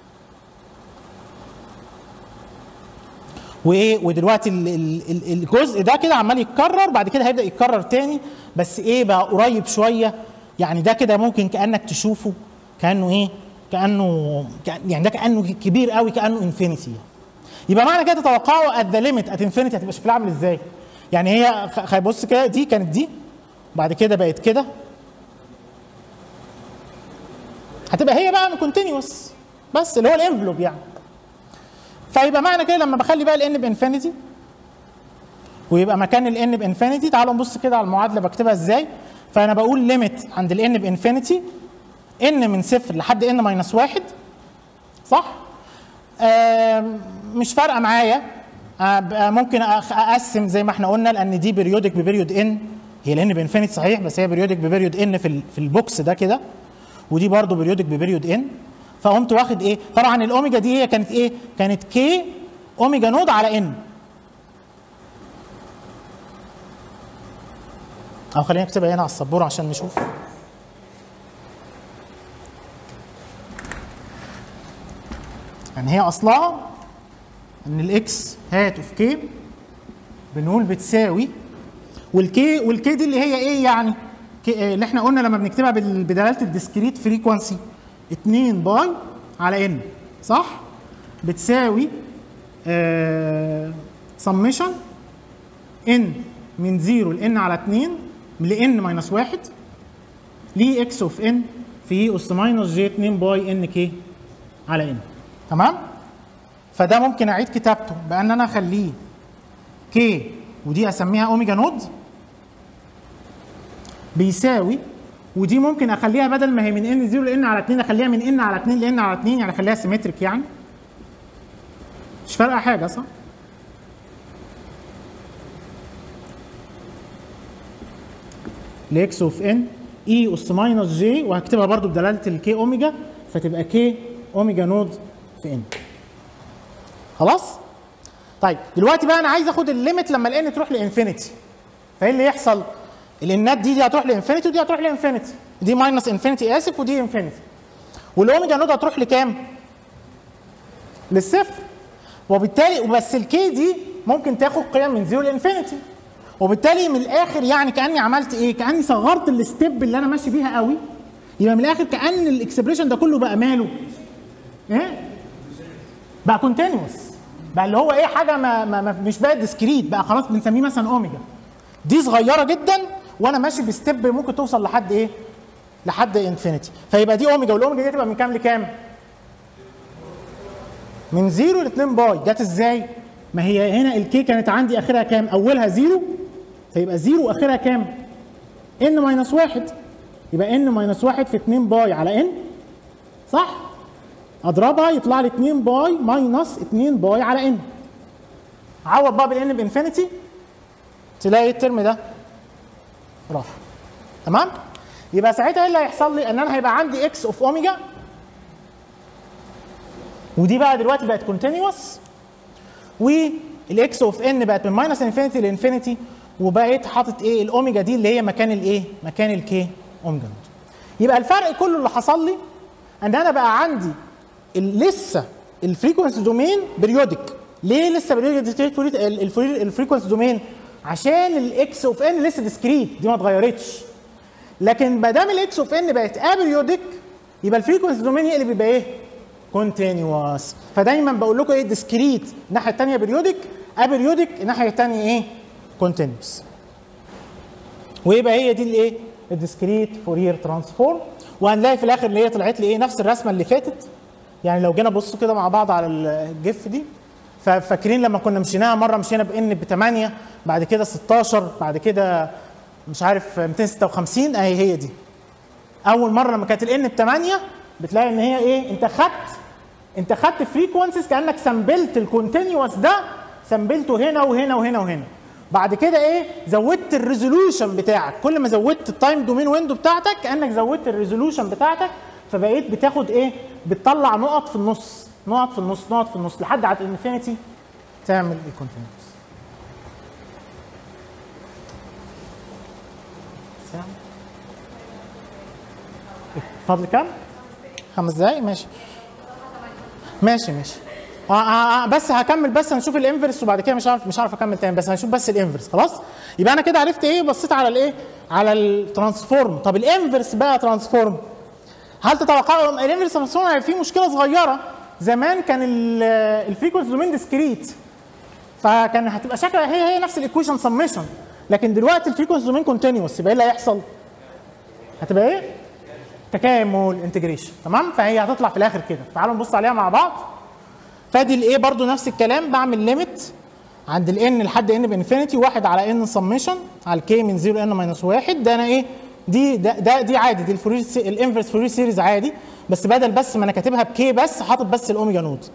A: وايه ودلوقتي ال- ال- ال- الجزء ده كده عمال يتكرر بعد كده هيبدا يتكرر تاني بس ايه بقى قريب شويه يعني ده كده ممكن كانك تشوفه كانه ايه كانه كأن- يعني ده كانه كبير قوي كانه انفينيتي يبقى معنى كده تتوقعوا ات ذا ليميت ات انفينيتي هتبقى شكلها عامل ازاي يعني هي خ- خ- بص كده دي كانت دي بعد كده بقت كده هتبقى هي بقى كونتينيوس بس اللي هو الانفلوب يعني فيبقى معنى كده لما بخلي بقى الان بانفينيتي ويبقى مكان الان بانفينيتي تعالوا نبص كده على المعادله بكتبها ازاي فانا بقول ليميت عند الان بانفينيتي ان من صفر لحد ان ماينس واحد صح؟ آم، مش فارقه معايا آه، بقى ممكن أخ- اقسم زي ما احنا قلنا لان دي بريودك ببريود ان هي الان بانفينيتي صحيح بس هي بريودك ببريود ان في ال- في البوكس ده كده ودي برضو بريودك ببريود ان فقمت واخد ايه طبعا الاوميجا دي هي كانت ايه كانت كي اوميجا نود على ان او خلينا نكتبها هنا على السبوره عشان نشوف يعني هي اصلها ان الاكس هات اوف كي بنقول بتساوي والكي والكي دي اللي هي ايه يعني كي- اللي احنا قلنا لما بنكتبها بال- بدلاله الديسكريت فريكوانسي 2 باي على ان صح بتساوي سميشن ان من 0 لان على 2 لان ماينس 1 ليه اكس اوف ان في اس ماينس جي 2 باي ان كي على ان تمام فده ممكن اعيد كتابته بان انا اخليه كي ودي اسميها اوميجا نود بيساوي ودي ممكن اخليها بدل ما هي من ان 0 لان على 2 اخليها من ان على 2 لان على 2 يعني اخليها سيمتريك يعني مش فارقه حاجه صح لاكس اوف ان اي اس ماينس جي وهكتبها برضو بدلاله الكي اوميجا فتبقى كي اوميجا نود في ان خلاص طيب دلوقتي بقى انا عايز اخد الليميت لما الان تروح لانفينيتي فايه اللي يحصل الانات دي دي هتروح لانفينيتي ودي هتروح لانفينيتي دي ماينس انفينيتي اسف ودي انفينيتي والاوميجا نود هتروح لكام للصفر وبالتالي وبس الكي دي ممكن تاخد قيم من زيرو لانفينيتي وبالتالي من الاخر يعني كاني عملت ايه كاني صغرت الستيب اللي انا ماشي بيها قوي يبقى من الاخر كان الاكسبريشن ده كله بقى ماله ايه بقى كونتينوس بقى اللي هو ايه حاجه ما, ما, ما مش بقى ديسكريت بقى خلاص بنسميه مثلا اوميجا دي صغيره جدا وانا ماشي بستيب ممكن توصل لحد ايه لحد انفينيتي فيبقى دي اوميجا والاوميجا دي تبقى من كام لكام من 0 ل 2 باي جت ازاي ما هي هنا الكي كانت عندي اخرها كام اولها 0 فيبقى 0 واخرها كام ان ماينس 1 يبقى ان ماينس 1 في 2 باي على ان صح اضربها يطلع لي 2 باي ماينس 2 باي على ان عوض بقى بالان بانفينيتي تلاقي الترم ده راح تمام يبقى ساعتها ايه اللي هيحصل لي ان انا هيبقى عندي اكس اوف اوميجا ودي بقى دلوقتي بقت كونتينوس والاكس اوف ان بقت من ماينس انفينيتي لانفينيتي وبقيت حاطط ايه الاوميجا دي اللي هي مكان الايه مكان الكي اوميجا نوت يبقى الفرق كله اللي حصل لي ان انا بقى عندي ال- لسه الفريكونسي دومين بريودك ليه لسه بريودك الفريكونسي دومين عشان الاكس اوف ان لسه ديسكريت دي ما اتغيرتش لكن ما دام الاكس اوف ان بقت ابريودك يبقى الفريكونسي دومين يقلب يبقى ايه كونتينوس فدايما بقول لكم ايه ديسكريت الناحيه الثانيه بريودك ابريودك الناحيه الثانيه ايه كونتينوس ويبقى هي دي الايه الديسكريت فورير ترانسفورم وهنلاقي في الاخر اللي هي طلعت لي ايه نفس الرسمه اللي فاتت يعني لو جينا بصوا كده مع بعض على الجيف دي ففاكرين لما كنا مشيناها مره مشينا بان ب 8 بعد كده 16 بعد كده مش عارف 256 اهي هي دي اول مره لما كانت الان ب 8 بتلاقي ان هي ايه انت خدت انت خدت فريكونسيز كانك سامبلت الكونتينوس ده سامبلته هنا وهنا وهنا وهنا بعد كده ايه زودت الريزولوشن بتاعك كل ما زودت التايم دومين ويندو بتاعتك كانك زودت الريزولوشن بتاعتك فبقيت بتاخد ايه بتطلع نقط في النص نقط في النص نقط في النص لحد على الانفينيتي تعمل الكونتينوس ساعة فاضل كام؟ خمس دقايق ماشي ماشي ماشي آه آه آه بس هكمل بس هنشوف الانفرس وبعد كده مش عارف مش عارف اكمل تاني بس هنشوف بس الانفرس خلاص يبقى انا كده عرفت ايه بصيت على الايه على الترانسفورم طب الانفرس بقى ترانسفورم هل تتوقعوا الانفرس ترانسفورم هيبقى فيه مشكله صغيره زمان كان الفريكونسي دومين ديسكريت فكان هتبقى شكلها هي هي نفس الايكويشن سميشن لكن دلوقتي الفريكونسي دومين كونتينوس يبقى ايه اللي هيحصل؟ هتبقى ايه؟ تكامل انتجريشن تمام فهي هتطلع في الاخر كده تعالوا نبص عليها مع بعض فادي الايه برضو نفس الكلام بعمل ليميت عند الان لحد ان بانفينيتي واحد على ان سميشن على الكي من 0 ان ماينس 1 ده انا ايه دي ده, ده دي عادي دي الفوري الانفرس فوري سيريز عادي بس بدل بس ما انا كاتبها بكي بس حاطط بس الاوميجا نود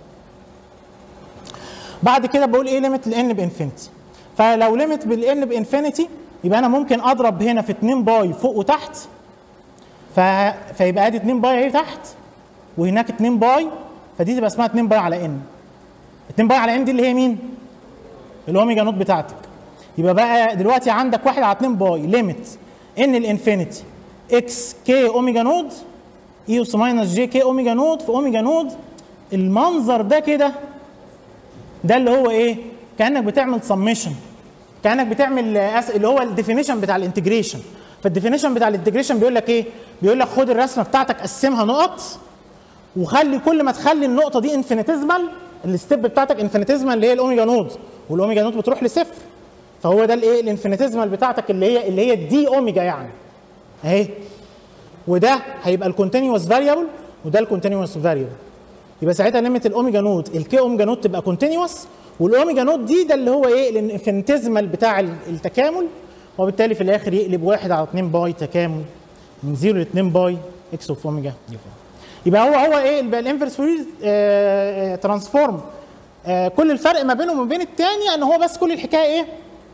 A: بعد كده بقول ايه ليميت الان بانفينيتي فلو ليميت بالان بانفينيتي يبقى انا ممكن اضرب هنا في 2 باي فوق وتحت ف... فيبقى ادي 2 باي اهي تحت وهناك 2 باي فدي تبقى اسمها 2 باي على ان 2 باي على ان دي اللي هي مين؟ الاوميجا نوت بتاعتك يبقى بقى دلوقتي عندك 1 على 2 باي ليميت ان الانفينيتي اكس كي اوميجا نود اي اس ماينس جي كي اوميجا نود في اوميجا نود المنظر ده كده ده اللي هو ايه؟ كانك بتعمل سميشن كانك بتعمل أس... اللي هو الديفينيشن بتاع الانتجريشن فالديفينيشن بتاع الانتجريشن بيقول لك ايه؟ بيقول لك خد الرسمه بتاعتك قسمها نقط وخلي كل ما تخلي النقطه دي انفينيتيزمال الستيب بتاعتك انفينيتيزمال اللي هي الاوميجا نود والاوميجا نود بتروح لصفر فهو ده الايه الانفينيتيزمال بتاعتك اللي هي اللي هي الدي اوميجا يعني اهي وده هيبقى الكونتينوس فاريبل وده الكونتينوس فاريبل يبقى ساعتها ليميت الاوميجا نود الكي اوميجا نود تبقى كونتينوس والاوميجا نود دي ده اللي هو ايه الانفينيتيزمال بتاع التكامل وبالتالي في الاخر يقلب 1 على 2 باي تكامل من 0 ل 2 باي اكس اوف اوميجا دي يبقى هو هو ايه يبقى الانفرس فوري ترانسفورم آه كل الفرق ما بينه وما بين الثاني ان هو بس كل الحكايه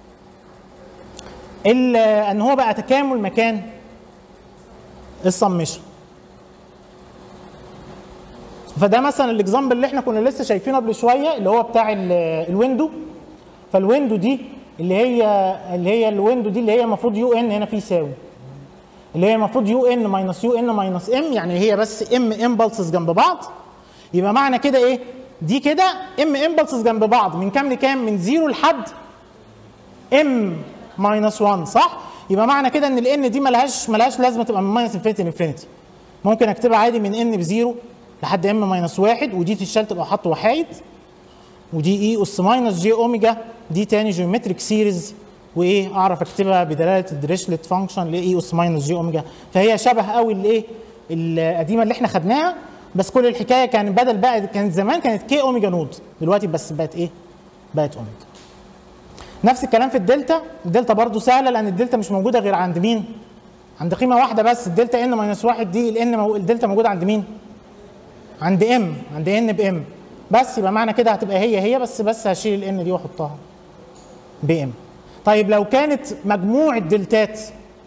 A: ايه ان هو بقى تكامل مكان السمشن فده مثلا الاكزامبل اللي احنا كنا لسه شايفينه قبل شويه اللي هو بتاع الويندو فالويندو دي اللي هي اللي هي الويندو دي اللي هي المفروض يو ان هنا في يساوي اللي هي المفروض يو ان ماينس يو ان ماينس ام يعني هي بس ام امبلسز جنب بعض يبقى معنى كده ايه؟ دي كده ام امبلسز جنب بعض من كام لكام؟ من زيرو لحد ام ماينس 1 صح؟ يبقى معنى كده ان الان دي ملهاش ملهاش لازمه تبقى من ماينس انفينيتي لانفينيتي ممكن اكتبها عادي من ان بزيرو لحد ام ماينس 1 ودي تتشال تبقى حط وحايد ودي اي اس ماينس جي اوميجا دي تاني جيومتريك سيريز وايه اعرف اكتبها بدلاله الدريشلت فانكشن لاي اس ماينس جي اوميجا فهي شبه قوي الايه القديمه اللي احنا خدناها بس كل الحكايه كان بدل بقى كانت زمان كانت كي اوميجا نود دلوقتي بس بقت ايه؟ بقت اوميجا نفس الكلام في الدلتا الدلتا برضو سهله لان الدلتا مش موجوده غير عند مين؟ عند قيمه واحده بس الدلتا ان ماينس واحد دي الان مو... الدلتا موجوده عند مين؟ عند ام عند ان بام بس يبقى معنى كده هتبقى هي هي بس بس هشيل الان دي واحطها بام طيب لو كانت مجموع الدلتات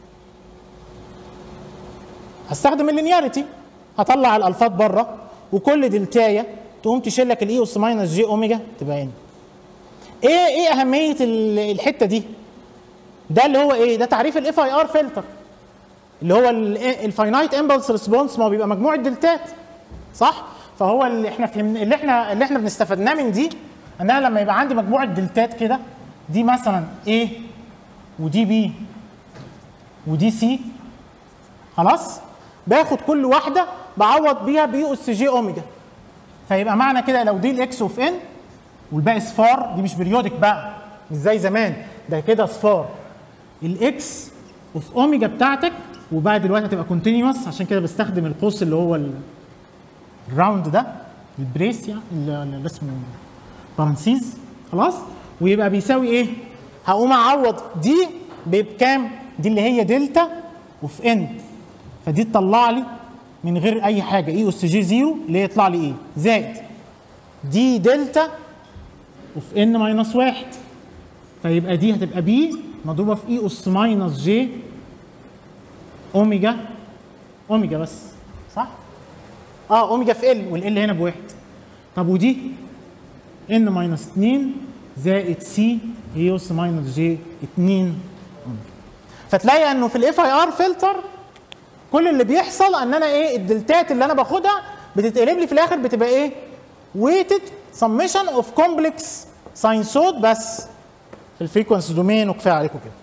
A: هستخدم اللينياريتي هطلع الالفات بره وكل دلتايه تقوم تشيل لك الاي اس ماينس جي اوميجا تبقى ان ايه ايه اهميه الحته دي ده اللي هو ايه ده تعريف الاف اي ار فلتر اللي هو الفاينايت امبلس ريسبونس ما هو بيبقى مجموع الدلتات صح فهو اللي احنا فهمنا اللي احنا اللي احنا بنستفدناه من دي ان انا لما يبقى عندي مجموعه دلتات كده دي مثلا A ودي B ودي C خلاص باخد كل واحده بعوض بيها بي اس جي اوميجا فيبقى معنى كده لو دي الاكس اوف ان والباقي صفار دي مش بريودك بقى مش زي زمان ده كده صفار الاكس اوف اوميجا بتاعتك وبقى دلوقتي هتبقى كونتينوس عشان كده بستخدم القوس اللي هو الراوند ده البريس يعني اللي اسمه بارانسيز خلاص ويبقى بيساوي ايه هقوم اعوض دي بكام دي اللي هي دلتا وفي ان فدي تطلع لي من غير اي حاجه اي اس جي زيرو اللي هي يطلع لي ايه زائد دي دلتا وفي ان ماينس واحد فيبقى دي هتبقى بي مضروبه في اي اس ماينس جي اوميجا اوميجا بس صح؟ اه اوميجا في ال والال هنا بواحد طب ودي ان ماينس 2 زائد سي اي اس ماينس جي 2 اوميجا فتلاقي انه في الاف اي ار فلتر كل اللي بيحصل ان انا ايه الدلتات اللي انا باخدها بتتقلب لي في الاخر بتبقى ايه ويتد سميشن اوف كومبلكس ساينسود بس في الفريكونسي دومين وكفايه عليكم كده